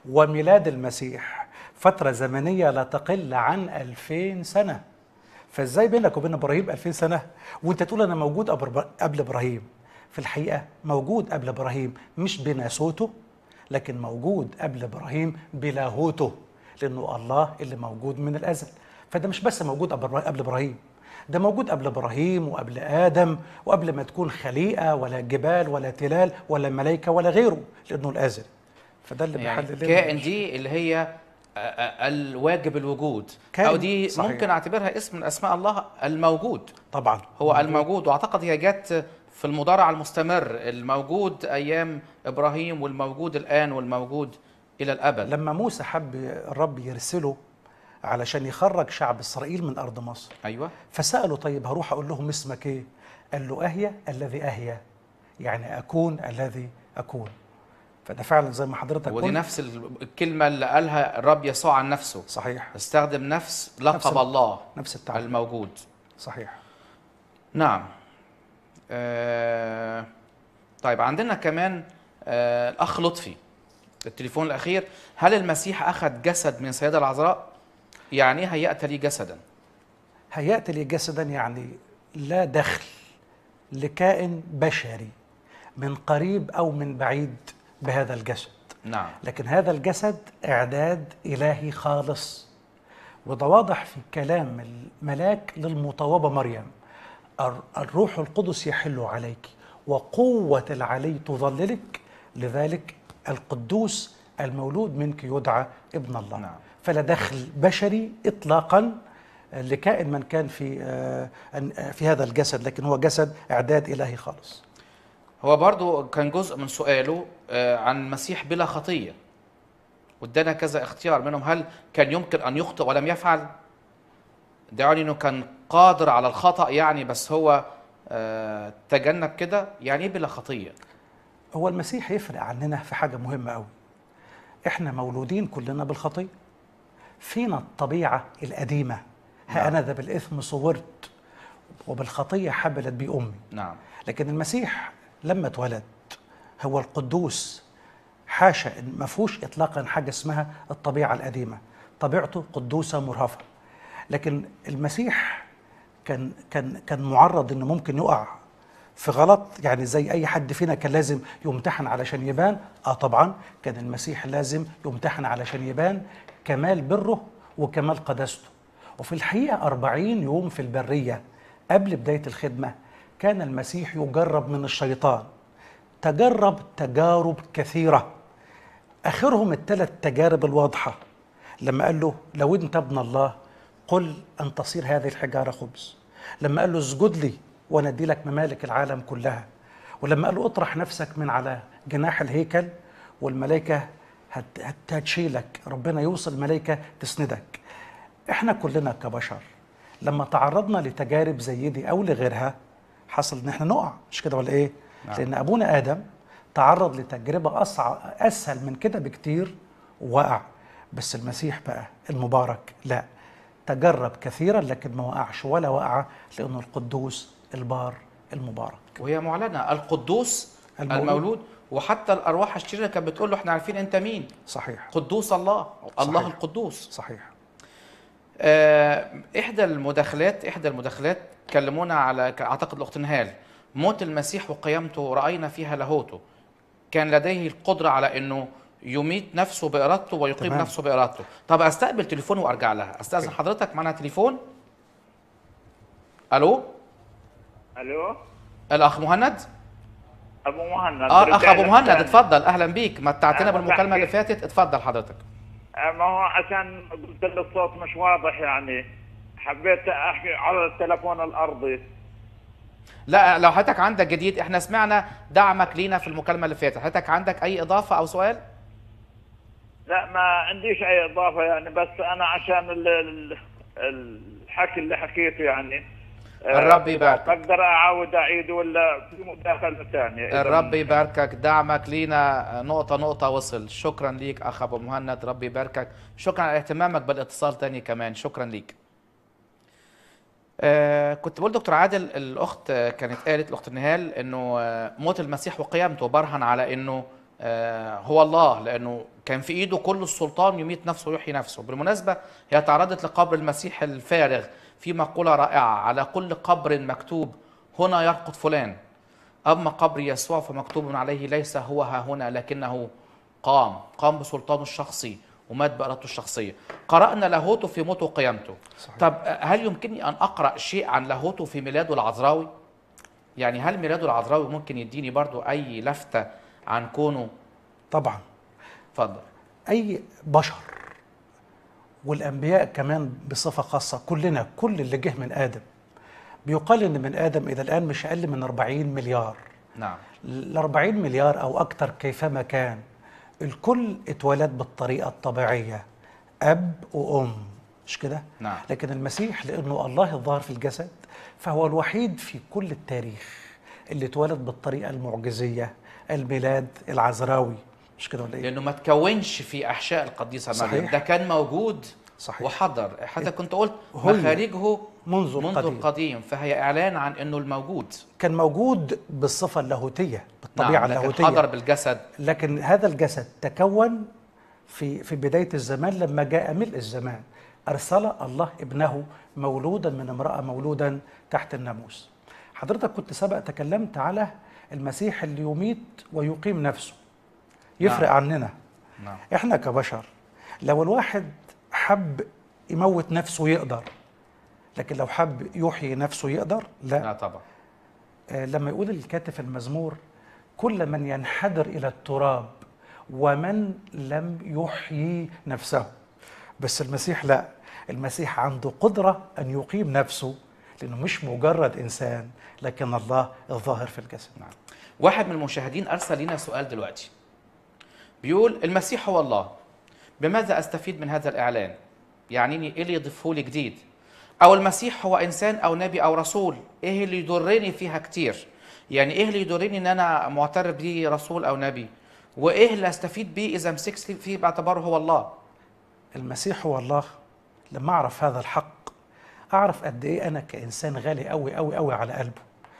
وميلاد المسيح فترة زمنية لا تقل عن ألفين سنة فازاي بينك وبين ابراهيم 2000 سنه وانت تقول انا موجود قبل قبل ابراهيم في الحقيقه موجود قبل ابراهيم مش بناسوته لكن موجود قبل ابراهيم بلاهوته لانه الله اللي موجود من الازل فده مش بس موجود قبل قبل ابراهيم ده موجود قبل ابراهيم وقبل ادم وقبل ما تكون خليقه ولا جبال ولا تلال ولا ملائكه ولا غيره لانه الازل فده اللي يعني بيحلل لنا كائن دي اللي هي آه، آه، الواجب الوجود كائن، او دي صحيح. ممكن اعتبرها اسم من اسماء الله الموجود طبعا هو الموجود واعتقد هي جت في المضارع المستمر الموجود ايام ابراهيم والموجود الان والموجود الى الابد لما موسى حب الرب يرسله علشان يخرج شعب اسرائيل من ارض مصر ايوه فسأله طيب هروح أقول لهم اسمك إيه؟ قال له أهيا الذي أهيا يعني أكون الذي أكون فده فعلا زي ما حضرتك ودي قلت نفس الكلمه اللي قالها الرب يسوع عن نفسه صحيح استخدم نفس نفس لقب ال- الله نفس التعبير الموجود صحيح نعم آه طيب عندنا كمان آه الاخ لطفي التليفون الاخير هل المسيح اخذ جسد من سيده العذراء يعني ايه هيأت لي جسدا هيأت لي جسدا يعني لا دخل لكائن بشري من قريب أو من بعيد بهذا الجسد نعم لكن هذا الجسد إعداد إلهي خالص وده واضح في كلام الملاك للمطوبة مريم الر- الروح القدس يحل عليك وقوة العلي تظللك لذلك القدوس المولود منك يدعى ابن الله نعم. فلا دخل بشري إطلاقا لكائن من كان في آه، أن- آه، في هذا الجسد لكن هو جسد إعداد إلهي خالص هو برضو كان جزء من سؤاله آه، عن المسيح بلا خطية وادانا كذا اختيار منهم هل كان يمكن أن يخطئ ولم يفعل ده يعني أنه كان قادر على الخطأ يعني بس هو آه، تجنب كده يعني إيه بلا خطية هو المسيح يفرق عننا في حاجة مهمة قوي احنا مولودين كلنا بالخطية فينا الطبيعة القديمة ها أنا ذا بالإثم صورت وبالخطية حبلت بي أمي نعم لكن المسيح لما اتولد هو القدوس حاشا إن ما فيهوش اطلاقا حاجه اسمها الطبيعه القديمه طبيعته قدوسه مرهفه لكن المسيح كان كان كان معرض انه ممكن يقع في غلط يعني زي اي حد فينا كان لازم يمتحن علشان يبان اه طبعا كان المسيح لازم يمتحن علشان يبان كمال بره وكمال قداسته وفي الحقيقه أربعين يوم في البريه قبل بدايه الخدمه كان المسيح يجرب من الشيطان تجرب تجارب كثيره اخرهم الثلاث تجارب الواضحه لما قال له لو انت ابن الله قل ان تصير هذه الحجاره خبز لما قال له اسجد لي وانا ادي لك ممالك العالم كلها ولما قال له اطرح نفسك من على جناح الهيكل والملائكه هت- هت- هتشيلك ربنا يوصل الملائكه تسندك احنا كلنا كبشر لما تعرضنا لتجارب زي دي او لغيرها حصل ان احنا نقع مش كده ولا ايه نعم. لان ابونا ادم تعرض لتجربه اصعب اسهل من كده بكتير ووقع بس المسيح بقى المبارك لا تجرب كثيرا لكن ما وقعش ولا وقع لانه القدوس البار المبارك وهي معلنة القدوس المولود. المولود وحتى الأرواح الشريرة كانت بتقول له احنا عارفين أنت مين صحيح قدوس الله الله صحيح. القدوس صحيح آه، احدى المداخلات احدى المداخلات كلمونا على ك- اعتقد الاخت نهال موت المسيح وقيامته راينا فيها لاهوته كان لديه القدره على انه يميت نفسه بارادته ويقيم تمام. نفسه بارادته طب استقبل تليفون وارجع لها استاذن حضرتك معنا تليفون الو الو الاخ مهند ابو مهند اه الاخ رجع ابو لك مهند تاني. اتفضل اهلا بيك متعتنا أنا بالمكالمه اللي بحكي. فاتت اتفضل حضرتك آه، ما هو عشان قلت لي الصوت مش واضح يعني حبيت احكي على التلفون الارضي لا لو حضرتك عندك جديد احنا سمعنا دعمك لينا في المكالمه اللي فاتت حضرتك عندك اي اضافه او سؤال لا ما عنديش اي اضافه يعني بس انا عشان ال- ال- الحكي اللي حكيته يعني آه، الرب يباركك. اقدر اعاود اعيد ولا في مداخله ثانيه إذا الرب ممكن. يباركك دعمك لينا نقطة نقطة وصل شكرا ليك أخ أبو مهند رب يباركك شكرا على اهتمامك بالاتصال تاني كمان شكرا ليك آه كنت بقول دكتور عادل الأخت آه، كانت قالت الأخت نهال إنه آه، موت المسيح وقيامته برهن على إنه آه، هو الله لانه كان في ايده كل السلطان يميت نفسه ويحيي نفسه بالمناسبه هي تعرضت لقبر المسيح الفارغ في مقوله رائعه على كل قبر مكتوب هنا يرقد فلان اما قبر يسوع فمكتوب عليه ليس هو ها هنا لكنه قام قام بسلطانه الشخصي ومات بارادته الشخصيه قرانا لاهوته في موته وقيامته صحيح. طب هل يمكنني ان اقرا شيء عن لاهوته في ميلاده العذراوي يعني هل ميلاده العذراوي ممكن يديني برضو اي لفته عن كونه طبعا اتفضل اي بشر والانبياء كمان بصفه خاصه كلنا كل اللي جه من ادم بيقال ان من ادم الى الان مش اقل من 40 مليار نعم ال 40 مليار او اكثر كيفما كان الكل اتولد بالطريقه الطبيعيه اب وام مش كده نعم. لكن المسيح لانه الله الظاهر في الجسد فهو الوحيد في كل التاريخ اللي اتولد بالطريقه المعجزيه الميلاد العذراوي مش كده ولا ايه لانه ما تكونش في احشاء القديسه مريم صحيح. ده كان موجود صحيح. وحضر حتى كنت قلت هو مخارجه منذ منذ القديم. القديم فهي اعلان عن انه الموجود كان موجود بالصفه اللاهوتيه بالطبيعه نعم لكن اللاهوتيه حضر بالجسد لكن هذا الجسد تكون في في بدايه الزمان لما جاء ملء الزمان ارسل الله ابنه مولودا من امراه مولودا تحت الناموس حضرتك كنت سبق تكلمت على المسيح اللي يميت ويقيم نفسه يفرق نعم. عننا نعم احنا كبشر لو الواحد حب يموت نفسه يقدر لكن لو حب يحيي نفسه يقدر لا لا طبعا آه، لما يقول الكاتب في المزمور كل من ينحدر الى التراب ومن لم يحيي نفسه بس المسيح لا المسيح عنده قدره ان يقيم نفسه لانه مش مجرد انسان لكن الله الظاهر في الجسد نعم واحد من المشاهدين ارسل لنا سؤال دلوقتي بيقول المسيح هو الله بماذا استفيد من هذا الاعلان يعني ايه اللي يضيفه لي جديد او المسيح هو انسان او نبي او رسول ايه اللي يضرني فيها كتير يعني ايه اللي يضرني ان انا معترف بيه رسول او نبي وايه اللي استفيد بيه اذا مسكت فيه باعتباره هو الله المسيح هو الله لما اعرف هذا الحق اعرف قد ايه انا كانسان غالي قوي قوي قوي على قلبه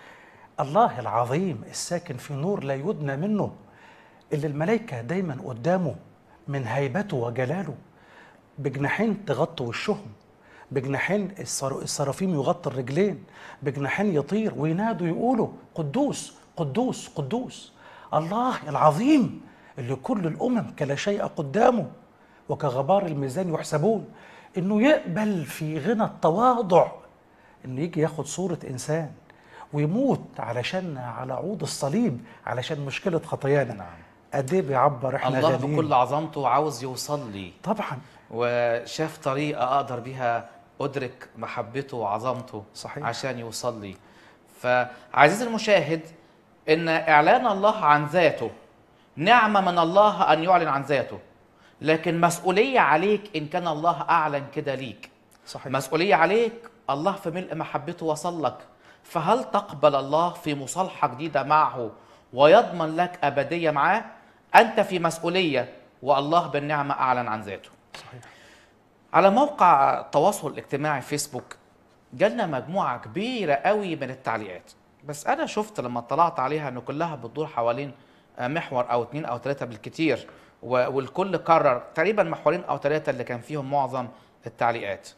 الله العظيم الساكن في نور لا يدنى منه اللي الملائكه دايما قدامه من هيبته وجلاله بجناحين تغطي وشهم بجناحين الصر- السرافيم يغطي الرجلين بجناحين يطير وينادوا يقولوا قدوس قدوس قدوس الله العظيم اللي كل الامم كلا شيء قدامه وكغبار الميزان يحسبون انه يقبل في غنى التواضع انه يجي ياخد صوره انسان ويموت علشان على عود الصليب علشان مشكله خطايانا نعم. قد ايه بيعبر احنا الله غاليين. بكل عظمته عاوز يوصل لي طبعا وشاف طريقة أقدر بيها أدرك محبته وعظمته صحيح. عشان يوصل لي فعزيزي المشاهد إن إعلان الله عن ذاته نعمة من الله أن يعلن عن ذاته لكن مسؤولية عليك إن كان الله أعلن كده ليك صحيح مسؤولية عليك الله في ملء محبته وصل لك فهل تقبل الله في مصالحة جديدة معه ويضمن لك أبدية معاه أنت في مسؤولية والله بالنعمة أعلن عن ذاته صحيح على موقع التواصل الاجتماعي فيسبوك جالنا مجموعة كبيرة قوي من التعليقات بس أنا شفت لما اطلعت عليها إن كلها بتدور حوالين آه، محور أو اتنين أو تلاتة بالكتير و- والكل كرر تقريبا محورين أو تلاتة اللي كان فيهم معظم التعليقات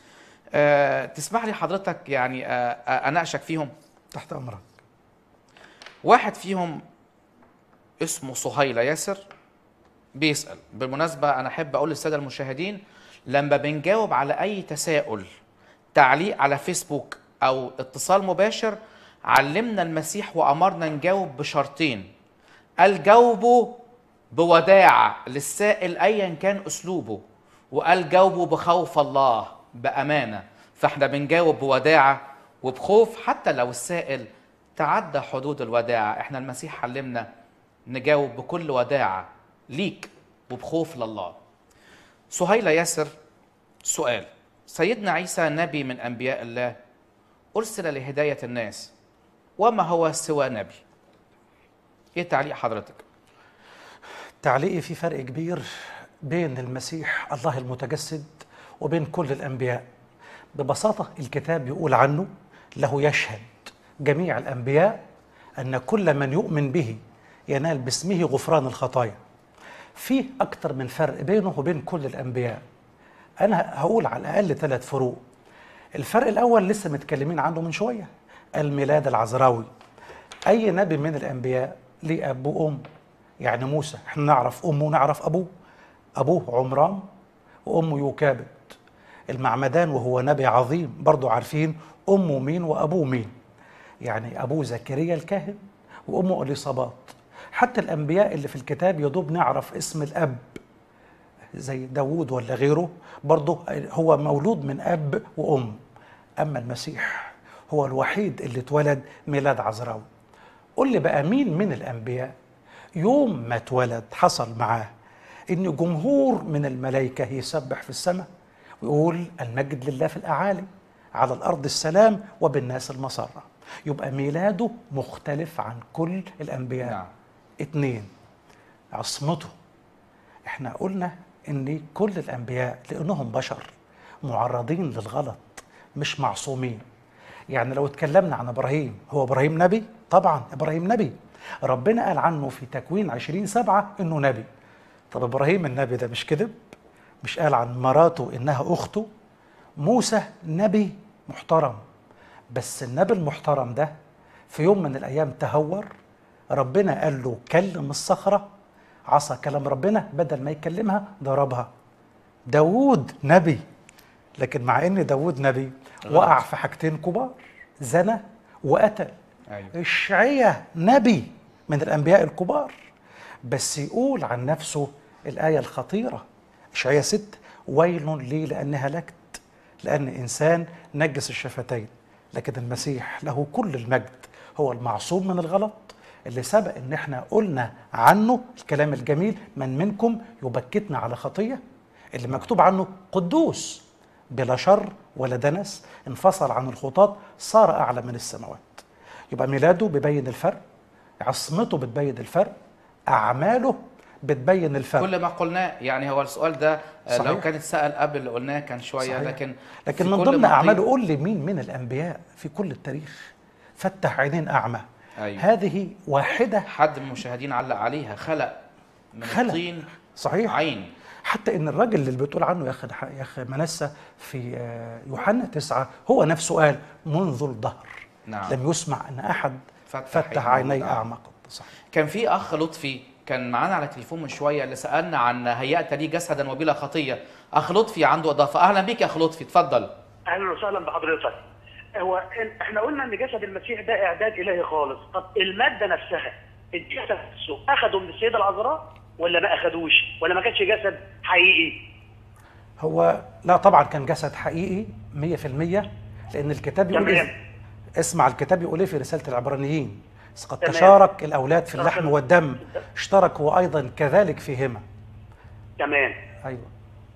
أه تسمح لي حضرتك يعني أه آه، أناقشك فيهم تحت امرك واحد فيهم اسمه صهيلة ياسر بيسأل بالمناسبة أنا أحب أقول للسادة المشاهدين لما بنجاوب على أي تساؤل تعليق على فيسبوك أو اتصال مباشر علمنا المسيح وأمرنا نجاوب بشرطين قال جاوبوا بوداعة للسائل أيا كان أسلوبه وقال جاوبوا بخوف الله بأمانة فاحنا بنجاوب بوداعة وبخوف حتى لو السائل تعدى حدود الوداعة احنا المسيح علمنا نجاوب بكل وداعة ليك وبخوف لله سهيلة ياسر سؤال سيدنا عيسى نبي من أنبياء الله أرسل لهداية الناس وما هو سوى نبي ايه تعليق حضرتك تعليقي في فرق كبير بين المسيح الله المتجسد وبين كل الانبياء ببساطه الكتاب يقول عنه له يشهد جميع الانبياء ان كل من يؤمن به ينال باسمه غفران الخطايا في أكتر من فرق بينه وبين كل الأنبياء أنا هقول على الأقل ثلاث فروق الفرق الأول لسه متكلمين عنه من شوية الميلاد العذراوي أي نبي من الأنبياء ليه أب وأم يعني موسى احنا نعرف أمه ونعرف أبوه أبوه عمران وأمه يوكابد المعمدان وهو نبي عظيم برضو عارفين أمه مين وأبوه مين يعني أبوه زكريا الكاهن وأمه إليصابات حتى الأنبياء اللي في الكتاب يدوب نعرف اسم الأب زي داوود ولا غيره برضه هو مولود من أب وأم أما المسيح هو الوحيد اللي اتولد ميلاد عذراوي قول لي بقى مين من الأنبياء يوم ما اتولد حصل معاه إن جمهور من الملائكة يسبح في السماء ويقول المجد لله في الأعالي على الأرض السلام وبالناس المسرة يبقى ميلاده مختلف عن كل الأنبياء نعم. اتنين عصمته احنا قلنا ان كل الانبياء لانهم بشر معرضين للغلط مش معصومين يعني لو اتكلمنا عن ابراهيم هو ابراهيم نبي طبعا ابراهيم نبي ربنا قال عنه في تكوين عشرين سبعة انه نبي طب ابراهيم النبي ده مش كذب مش قال عن مراته انها اخته موسى نبي محترم بس النبي المحترم ده في يوم من الايام تهور ربنا قال له كلم الصخره عصا كلام ربنا بدل ما يكلمها ضربها داوود نبي لكن مع ان داوود نبي وقع في حاجتين كبار زنى وقتل أيوة. اشعيا نبي من الانبياء الكبار بس يقول عن نفسه الايه الخطيره اشعيا ست ويل لي لاني هلكت لان انسان نجس الشفتين لكن المسيح له كل المجد هو المعصوم من الغلط اللي سبق ان احنا قلنا عنه الكلام الجميل من منكم يبكتنا على خطيه اللي مكتوب عنه قدوس بلا شر ولا دنس انفصل عن الخطاة صار اعلى من السماوات يبقى ميلاده بيبين الفرق عصمته بتبين الفرق اعماله بتبين الفرق كل ما قلناه يعني هو السؤال ده آه، لو صحيح. كان اتسال قبل اللي قلناه كان شويه صحيح. لكن لكن في من كل ضمن ما قيل- اعماله قول لي مين من الانبياء في كل التاريخ فتح عينين اعمى أيوة. هذه واحده حد من المشاهدين علق عليها خلق من خلق. الطين صحيح عين حتى ان الراجل اللي بتقول عنه يا اخي يا اخي منسى في آه، يوحنا تسعة هو نفسه قال منذ الدهر نعم. لم يسمع ان احد فتح فتح عينيه. عيني نعم. اعمى قط صحيح كان في اخ لطفي كان معانا على التليفون من شويه اللي سالنا عن هيأت لي جسدا وبلا خطيه اخ لطفي عنده اضافه اهلا بيك يا اخ لطفي اتفضل اهلا وسهلا بحضرتك هو إن- احنا قلنا ان جسد المسيح ده اعداد الهي خالص طب الماده نفسها الجسد نفسه اخده من السيده العذراء ولا ما اخدوش ولا ما كانش جسد حقيقي هو لا طبعا كان جسد حقيقي 100% لان الكتاب يقول تمام. إيه- اسمع الكتاب يقول ايه في رساله العبرانيين إذ قد تمام. تشارك الاولاد في اللحم تمام. والدم اشترك هو ايضا كذلك فيهما تمام ايوه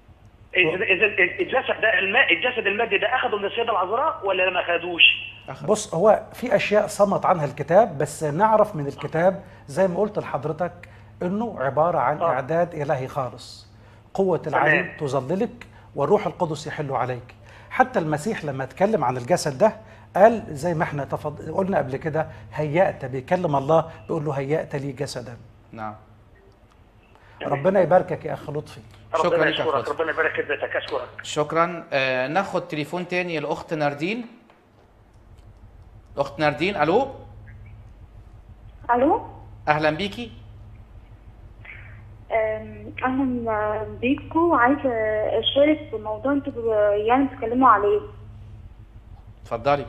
اذا اذا الجسد ده الماء الجسد المادي ده اخده من السيده العذراء ولا ما اخدوش بص هو في اشياء صمت عنها الكتاب بس نعرف من الكتاب زي ما قلت لحضرتك انه عباره عن آه. اعداد الهي خالص قوه العليم تظللك والروح القدس يحل عليك حتى المسيح لما اتكلم عن الجسد ده قال زي ما احنا تفض... قلنا قبل كده هيأت بيكلم الله بيقول له هيأت لي جسدا نعم ربنا يباركك يا اخ لطفي شكراً ربنا لك يا يشكرك فاضل. ربنا يبارك في بيتك اشكرك شكرا آه ناخد تليفون تاني الاخت ناردين اخت ناردين الو الو اهلا بيكي أم، اهلا بيكم عايزه اشارك في موضوع انتوا يعني بتتكلموا عليه اتفضلي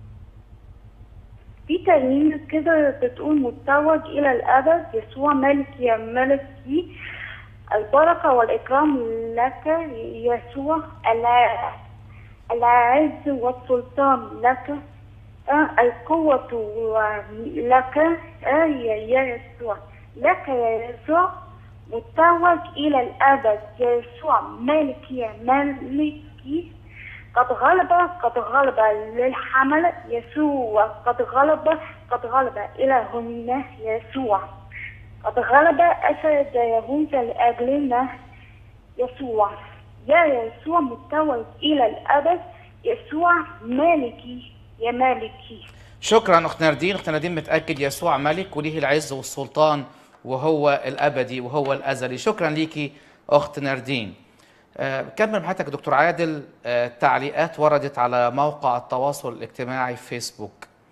في ترنيمة كده بتقول متوج إلى الأبد يسوع ملك يا ملكي البركة والإكرام لك يسوع الع- العز والسلطان لك آه، القوة لك آه، يا يسوع لك يا يسوع متوج إلى الأبد يسوع ملك يا ملكي قد غلب قد غلب للحمل يسوع قد غلب قد غلب إلى هنا يسوع قد غلب أسد يهوذا لأجلنا يسوع يا يسوع متوج إلى الأبد يسوع مالكي يا مالكي شكرا اخت ناردين اخت ناردين متاكد يسوع ملك وليه العز والسلطان وهو الابدي وهو الازلي شكرا ليكي اخت ناردين آه، كمل بحياتك دكتور عادل آه، تعليقات وردت على موقع التواصل الاجتماعي في فيسبوك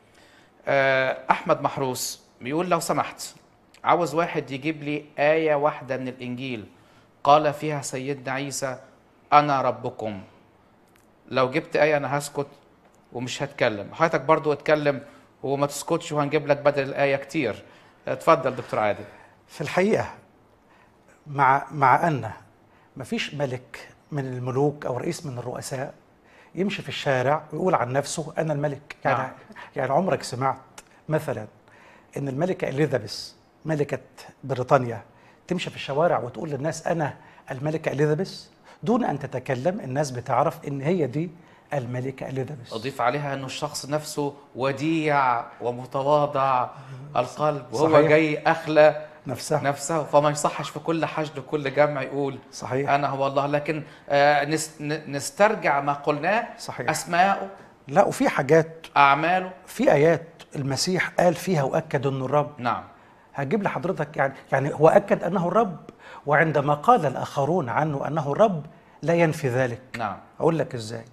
آه، احمد محروس بيقول لو سمحت عاوز واحد يجيب لي ايه واحده من الانجيل قال فيها سيدنا عيسى انا ربكم لو جبت ايه انا هسكت ومش هتكلم حضرتك برضو اتكلم وما تسكتش وهنجيب لك بدل الايه كتير اتفضل دكتور عادل في الحقيقة مع مع أن مفيش ملك من الملوك أو رئيس من الرؤساء يمشي في الشارع ويقول عن نفسه أنا الملك يعني نعم. يعني عمرك سمعت مثلا إن الملكة إليزابيث ملكة بريطانيا تمشي في الشوارع وتقول للناس أنا الملكة إليزابيث دون أن تتكلم الناس بتعرف إن هي دي الملكة إليزابيث اضيف عليها انه الشخص نفسه وديع ومتواضع القلب وهو صحيح. جاي اخلى نفسها نفسه فما يصحش في كل حشد وكل جمع يقول صحيح انا هو الله لكن آه، نس- ن- نسترجع ما قلناه صحيح. اسماءه لا وفي حاجات اعماله في آيات المسيح قال فيها وأكد أنه الرب نعم هجيب لحضرتك يعني يعني هو اكد انه الرب وعندما قال الاخرون عنه انه الرب لا ينفي ذلك نعم اقول لك ازاي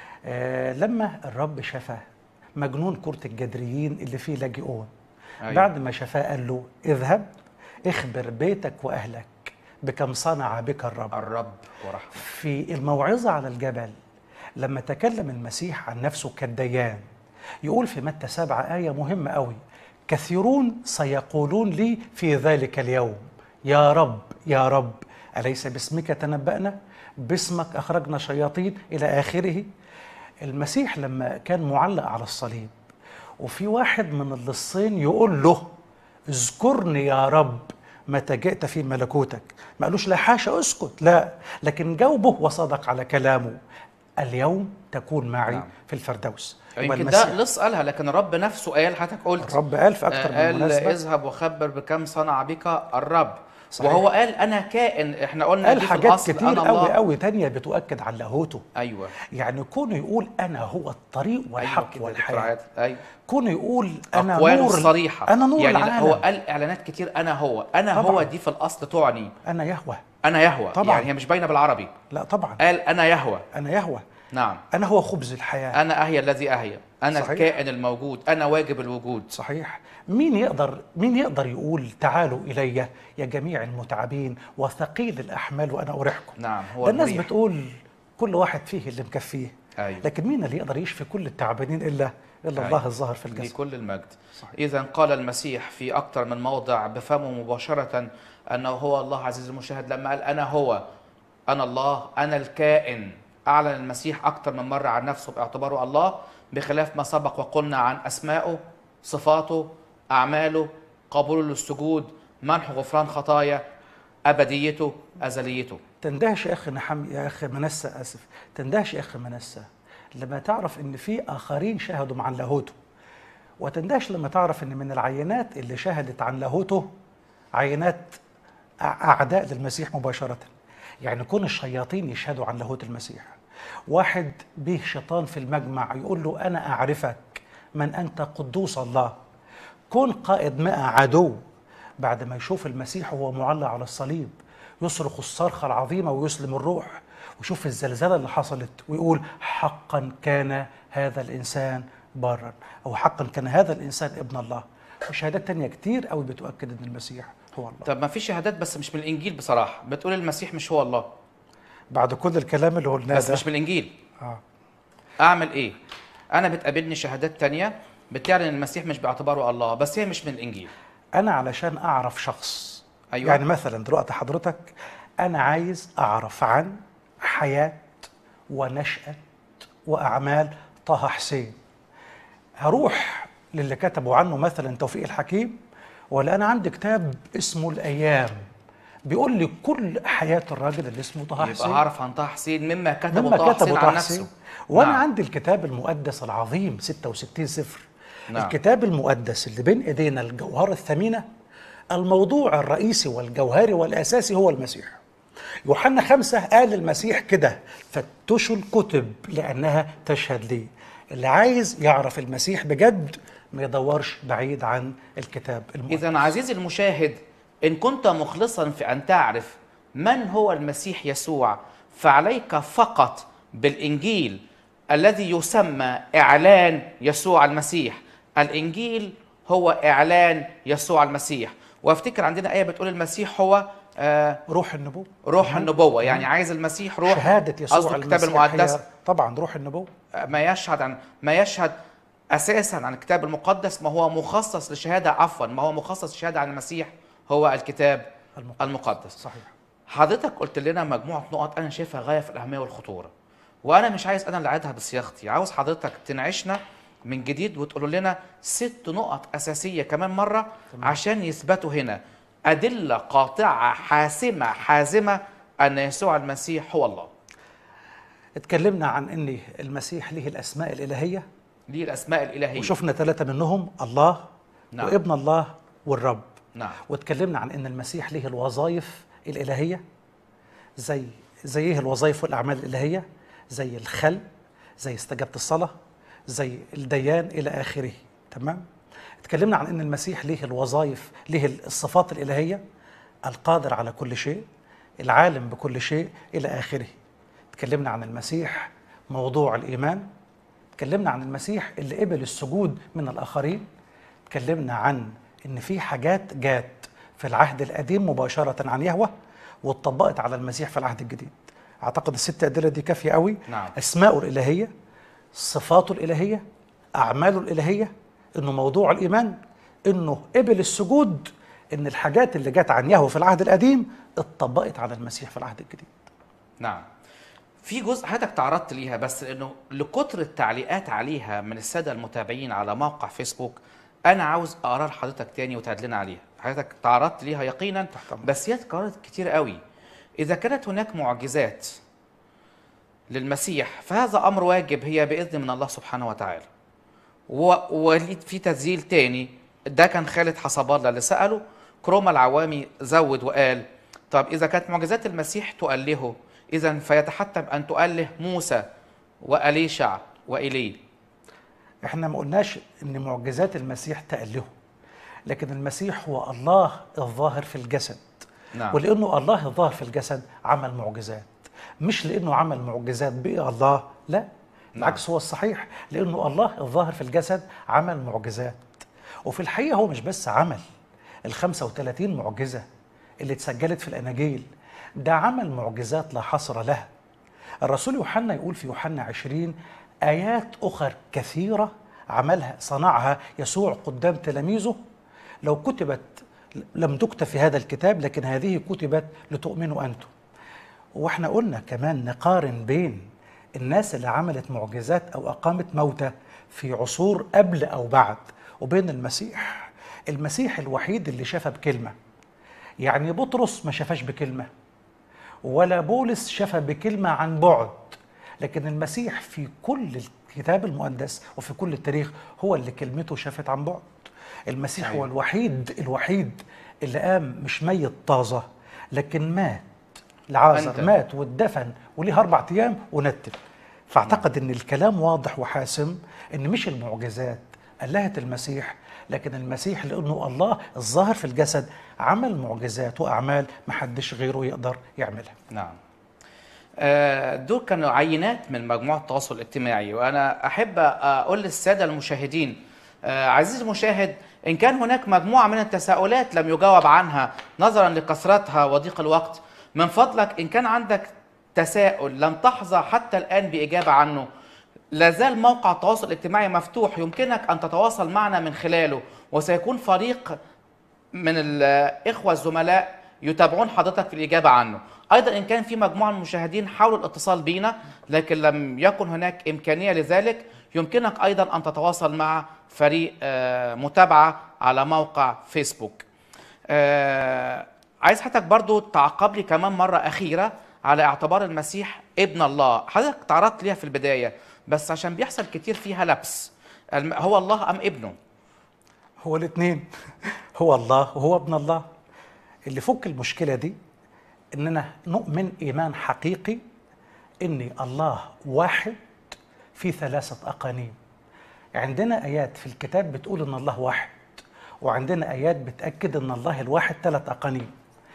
آه لما الرب شفى مجنون كرة الجدريين اللي فيه لاجئون أيوة. بعد ما شفاه قال له اذهب اخبر بيتك واهلك بكم صنع بك الرب الرب ورحمه في الموعظة على الجبل لما تكلم المسيح عن نفسه كالديان يقول في متى سبعة آية مهمة قوي كثيرون سيقولون لي في ذلك اليوم يا رب يا رب أليس باسمك تنبأنا باسمك أخرجنا شياطين إلى آخره المسيح لما كان معلق على الصليب وفي واحد من اللصين يقول له اذكرني يا رب متى جئت في ملكوتك ما قالوش لا حاشا اسكت لا لكن جاوبه وصدق على كلامه اليوم تكون معي نعم. في الفردوس يمكن والمسيح- ده لص قالها لكن الرب نفسه قال حضرتك قلت الرب قال في اكتر آه، من قال مناسبه اذهب وخبر بكم صنع بك الرب صحيح. وهو قال انا كائن احنا قلنا قال دي في حاجات الأصل كتير أنا قوي الله. قوي تانية بتؤكد على لاهوته ايوه يعني كونه يقول انا هو الطريق والحق أيوة كده يا دكتور والحياه عادل. ايوه كونه يقول انا اقواله نور الصريحه انا نور يعني العالم هو قال اعلانات كتير انا هو انا طبعاً. هو دي في الاصل تعني انا يهوه انا يهوى طبعاً. يعني هي مش باينه بالعربي لا طبعا قال انا يهوى انا يهوه نعم انا هو خبز الحياه انا اهيا الذي اهيا انا صحيح. الكائن الموجود انا واجب الوجود صحيح مين يقدر مين يقدر يقول تعالوا الي يا جميع المتعبين وثقيل الاحمال وانا اريحكم نعم هو ده الناس المريح. بتقول كل واحد فيه اللي مكفيه أيوة. لكن مين اللي يقدر يشفي كل التعبانين الا الا أيوة. الله الظاهر في الجسد لكل المجد صحيح. إذا قال المسيح في أكثر من موضع بفمه مباشرة أنه هو الله عزيز المشاهد لما قال أنا هو أنا الله أنا الكائن أعلن المسيح أكثر من مرة عن نفسه باعتباره الله بخلاف ما سبق وقلنا عن أسمائه صفاته أعماله قبوله للسجود منح غفران خطايا أبديته أزليته تندهش يا اخي نحم يا اخي منسى اسف تندهش يا اخي منسى لما تعرف ان في اخرين شهدوا عن لاهوته وتندهش لما تعرف ان من العينات اللي شهدت عن لاهوته عينات أع- اعداء للمسيح مباشره يعني كون الشياطين يشهدوا عن لاهوت المسيح واحد به شيطان في المجمع يقول له انا اعرفك من انت قدوس الله كون قائد ماء عدو بعد ما يشوف المسيح وهو معلق على الصليب يصرخ الصرخة العظيمة ويسلم الروح ويشوف الزلزلة اللي حصلت ويقول حقا كان هذا الإنسان بارا أو حقا كان هذا الإنسان ابن الله وشهادات تانية كتير قوي بتؤكد أن المسيح هو الله طب ما في شهادات بس مش من الإنجيل بصراحة بتقول المسيح مش هو الله بعد كل الكلام اللي قلناه بس ده مش من الإنجيل آه. اعمل ايه انا بتقابلني شهادات تانية بتعلن المسيح مش باعتباره الله بس هي مش من الانجيل أنا علشان أعرف شخص أيوة. يعني مثلا دلوقتي حضرتك أنا عايز أعرف عن حياة ونشأة وأعمال طه حسين هروح للي كتبوا عنه مثلا توفيق الحكيم ولا أنا عندي كتاب اسمه الأيام بيقول لي كل حياة الراجل اللي اسمه طه يبقى حسين هعرف عن طه حسين مما كتبه مما طه كتبه حسين طه عن حسين نفسه وانا نعم. عندي الكتاب المقدس العظيم 66 سفر نعم. الكتاب المقدس اللي بين ايدينا الجوهره الثمينه الموضوع الرئيسي والجوهري والاساسي هو المسيح يوحنا خمسة قال المسيح كده فتشوا الكتب لأنها تشهد لي اللي عايز يعرف المسيح بجد ما يدورش بعيد عن الكتاب المقدس إذا عزيزي المشاهد إن كنت مخلصا في أن تعرف من هو المسيح يسوع فعليك فقط بالإنجيل الذي يسمى إعلان يسوع المسيح الإنجيل هو إعلان يسوع المسيح وافتكر عندنا آية بتقول المسيح هو آه روح النبوة روح النبوة يعني عايز المسيح روح شهادة يسوع قصده الكتاب المسيح المقدس هي طبعا روح النبوة ما يشهد عن ما يشهد اساسا عن الكتاب المقدس ما هو مخصص لشهاده عفوا ما هو مخصص لشهاده عن المسيح هو الكتاب المقدس. المقدس صحيح حضرتك قلت لنا مجموعه نقط انا شايفها غايه في الاهميه والخطوره وانا مش عايز انا اللي اعيدها بصياغتي عاوز حضرتك تنعشنا من جديد وتقول لنا ست نقط اساسيه كمان مره عشان يثبتوا هنا ادله قاطعه حاسمه حازمه ان يسوع المسيح هو الله اتكلمنا عن ان المسيح له الاسماء الالهيه ليه الاسماء الالهيه وشفنا ثلاثه منهم الله نعم. وابن الله والرب نعم واتكلمنا عن ان المسيح له الوظائف الالهيه زي زي ايه الوظائف والاعمال الالهيه زي الخلق زي استجابه الصلاه زي الديان الى اخره تمام اتكلمنا عن ان المسيح له الوظائف له الصفات الالهيه القادر على كل شيء العالم بكل شيء الى اخره اتكلمنا عن المسيح موضوع الايمان اتكلمنا عن المسيح اللي قبل السجود من الاخرين اتكلمنا عن ان في حاجات جات في العهد القديم مباشره عن يهوه واتطبقت على المسيح في العهد الجديد اعتقد الست ادله دي كافيه قوي نعم. اسماءه الالهيه صفاته الالهيه اعماله الالهيه انه موضوع الايمان انه قبل السجود ان الحاجات اللي جت عن يهوه في العهد القديم اتطبقت على المسيح في العهد الجديد نعم في جزء حضرتك تعرضت ليها بس انه لكتر التعليقات عليها من الساده المتابعين على موقع فيسبوك انا عاوز اقرا لحضرتك تاني وتعد لنا عليها حضرتك تعرضت ليها يقينا بس هي اتكررت كتير قوي اذا كانت هناك معجزات للمسيح فهذا امر واجب هي باذن من الله سبحانه وتعالى و- وليد في تسجيل تاني ده كان خالد حسب الله اللي ساله كروما العوامي زود وقال طب اذا كانت معجزات المسيح تؤلهه اذا فيتحتم ان تؤله موسى واليشع وايليا احنا ما قلناش ان معجزات المسيح تألهه لكن المسيح هو الله الظاهر في الجسد نعم. ولانه الله الظاهر في الجسد عمل معجزات مش لانه عمل معجزات بقي الله لا بالعكس هو الصحيح لانه الله الظاهر في الجسد عمل معجزات وفي الحقيقه هو مش بس عمل ال 35 معجزه اللي اتسجلت في الاناجيل ده عمل معجزات لا حصر لها الرسول يوحنا يقول في يوحنا 20 آيات أخر كثيرة عملها صنعها يسوع قدام تلاميذه لو كتبت لم تكتب في هذا الكتاب لكن هذه كتبت لتؤمنوا أنتم واحنا قلنا كمان نقارن بين الناس اللي عملت معجزات أو أقامت موتى في عصور قبل أو بعد وبين المسيح المسيح الوحيد اللي شافها بكلمة يعني بطرس ما شافهاش بكلمه ولا بولس شفى بكلمة عن بعد لكن المسيح في كل الكتاب المقدس وفي كل التاريخ هو اللي كلمته شافت عن بعد المسيح هو الوحيد الوحيد اللي قام مش ميت طازة لكن مات أنت. العازر مات واتدفن وليه أربع أيام ونتن فأعتقد أن الكلام واضح وحاسم أن مش المعجزات ألهت المسيح لكن المسيح لأنه الله الظاهر في الجسد عمل معجزات وأعمال محدش غيره يقدر يعملها نعم آه، دول كانوا عينات من مجموعة التواصل الاجتماعي وأنا أحب أقول للسادة المشاهدين آه، عزيزي المشاهد إن كان هناك مجموعة من التساؤلات لم يجاوب عنها نظرا لكثرتها وضيق الوقت من فضلك إن كان عندك تساؤل لم تحظى حتى الآن بإجابة عنه لازال موقع التواصل الاجتماعي مفتوح يمكنك أن تتواصل معنا من خلاله وسيكون فريق من الإخوة الزملاء يتابعون حضرتك في الإجابة عنه أيضا إن كان في مجموعة من المشاهدين حاولوا الاتصال بينا لكن لم يكن هناك إمكانية لذلك يمكنك أيضا أن تتواصل مع فريق آه، متابعة على موقع فيسبوك آه، عايز حضرتك برضو تعقب لي كمان مرة أخيرة على اعتبار المسيح ابن الله حضرتك تعرضت ليها في البداية بس عشان بيحصل كتير فيها لبس الم- هو الله أم ابنه هو الاثنين هو الله وهو ابن الله اللي فك المشكلة دي إننا نؤمن إيمان حقيقي إن الله واحد في ثلاثة أقانيم عندنا آيات في الكتاب بتقول إن الله واحد وعندنا آيات بتأكد إن الله الواحد ثلاث أقانيم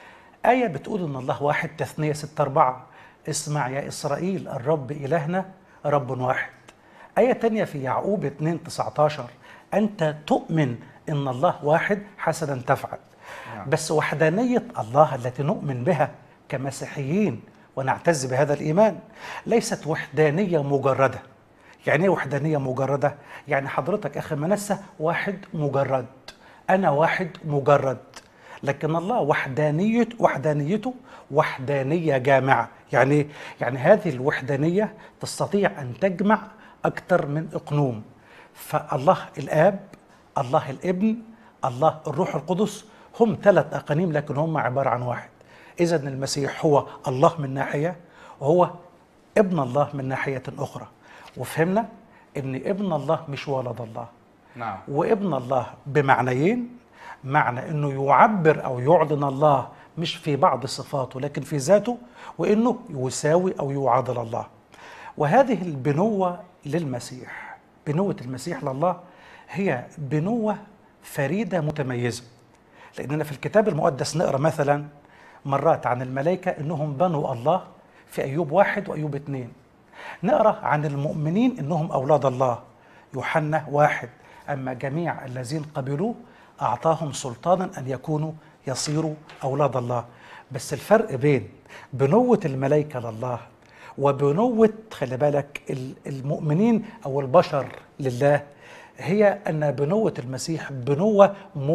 آية بتقول إن الله واحد تثنية ستة أربعة اسمع يا إسرائيل الرب إلهنا رب واحد آية تانية في يعقوب 2 19 أنت تؤمن إن الله واحد حسنا تفعل بس وحدانية الله التي نؤمن بها كمسيحيين ونعتز بهذا الإيمان ليست وحدانية مجردة يعني ايه وحدانية مجردة؟ يعني حضرتك أخي منسة واحد مجرد أنا واحد مجرد لكن الله وحدانية وحدانيته وحدانية جامعة يعني إيه؟ يعني هذه الوحدانية تستطيع أن تجمع أكثر من إقنوم فالله الآب الله الابن الله الروح القدس هم ثلاث أقانيم لكن هم عبارة عن واحد إذا المسيح هو الله من ناحية وهو ابن الله من ناحية أخرى وفهمنا أن ابن الله مش ولد الله نعم وابن الله بمعنيين معنى انه يعبر او يعلن الله مش في بعض صفاته لكن في ذاته وانه يساوي او يعادل الله وهذه البنوه للمسيح بنوه المسيح لله هي بنوه فريده متميزه لاننا في الكتاب المقدس نقرا مثلا مرات عن الملائكه انهم بنو الله في ايوب واحد وايوب اثنين نقرا عن المؤمنين انهم اولاد الله يوحنا واحد اما جميع الذين قبلوه اعطاهم سلطانا ان يكونوا يصيروا اولاد الله بس الفرق بين بنوه الملائكه لله وبنوه خلي بالك ال- المؤمنين او البشر لله هي ان بنوه المسيح بنوه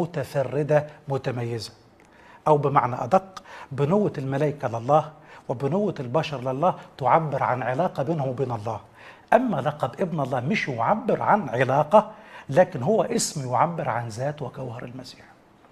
متفرده متميزه أو بمعنى أدق بنوة الملائكة لله وبنوة البشر لله تعبر عن علاقة بينهم وبين الله أما لقب ابن الله مش يعبر عن علاقة لكن هو اسم يعبر عن ذات وجوهر المسيح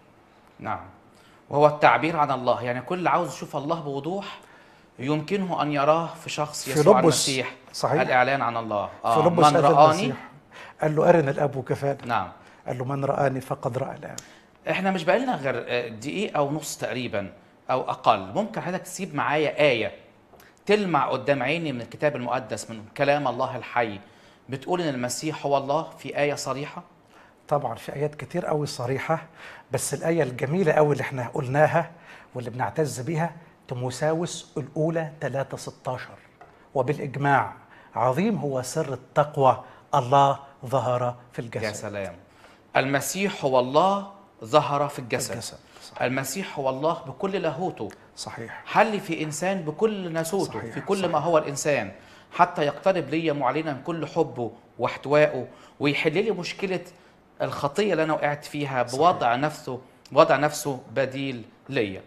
نعم وهو التعبير عن الله يعني كل اللي عاوز يشوف الله بوضوح يمكنه ان يراه في شخص يسوع فيلبس، المسيح صحيح. الاعلان عن الله آه فيلبس من هذا رآني المسيح قال له أرنا الأب وكفانا نعم قال له من رآني فقد رأى الآب احنا مش بقالنا غير آه، دقيقة ونص تقريبا او اقل ممكن حضرتك تسيب معايا آية تلمع قدام عيني من الكتاب المقدس من كلام الله الحي بتقول ان المسيح هو الله في آية صريحة طبعا في آيات كتير قوي صريحة بس الآية الجميلة قوي اللي احنا قلناها واللي بنعتز بيها تموساوس الأولى 3 16 وبالإجماع عظيم هو سر التقوى الله ظهر في يا الجسد سلام المسيح هو الله ظهر في الجسد, الجسد، صح. المسيح هو الله بكل لاهوته صحيح حل في انسان بكل ناسوته صحيح، في كل صحيح. ما هو الانسان حتى يقترب لي معلنا كل حبه واحتوائه ويحل لي مشكله الخطيه اللي انا وقعت فيها بوضع نفسه وضع نفسه بديل ليا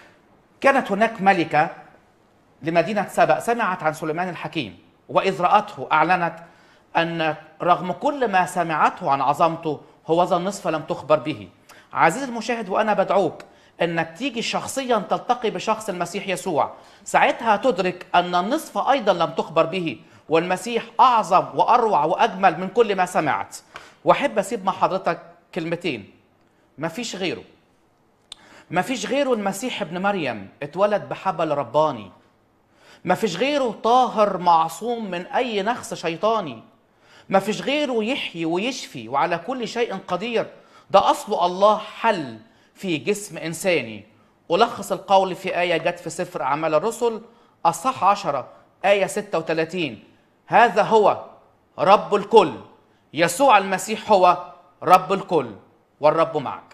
كانت هناك ملكه لمدينه سبأ سمعت عن سليمان الحكيم واذ راته اعلنت ان رغم كل ما سمعته عن عظمته هو ذا النصف لم تخبر به عزيزي المشاهد وانا بدعوك انك تيجي شخصيا تلتقي بشخص المسيح يسوع ساعتها تدرك ان النصف ايضا لم تخبر به والمسيح اعظم واروع واجمل من كل ما سمعت واحب اسيب مع حضرتك كلمتين مفيش غيره مفيش غيره المسيح ابن مريم اتولد بحبل رباني ما فيش غيره طاهر معصوم من اي نخس شيطاني ما فيش غيره يحيي ويشفي وعلى كل شيء قدير ده اصله الله حل في جسم انساني ألخص القول في آية جت في سفر أعمال الرسل أصح عشرة آية 36 هذا هو رب الكل يسوع المسيح هو رب الكل والرب معك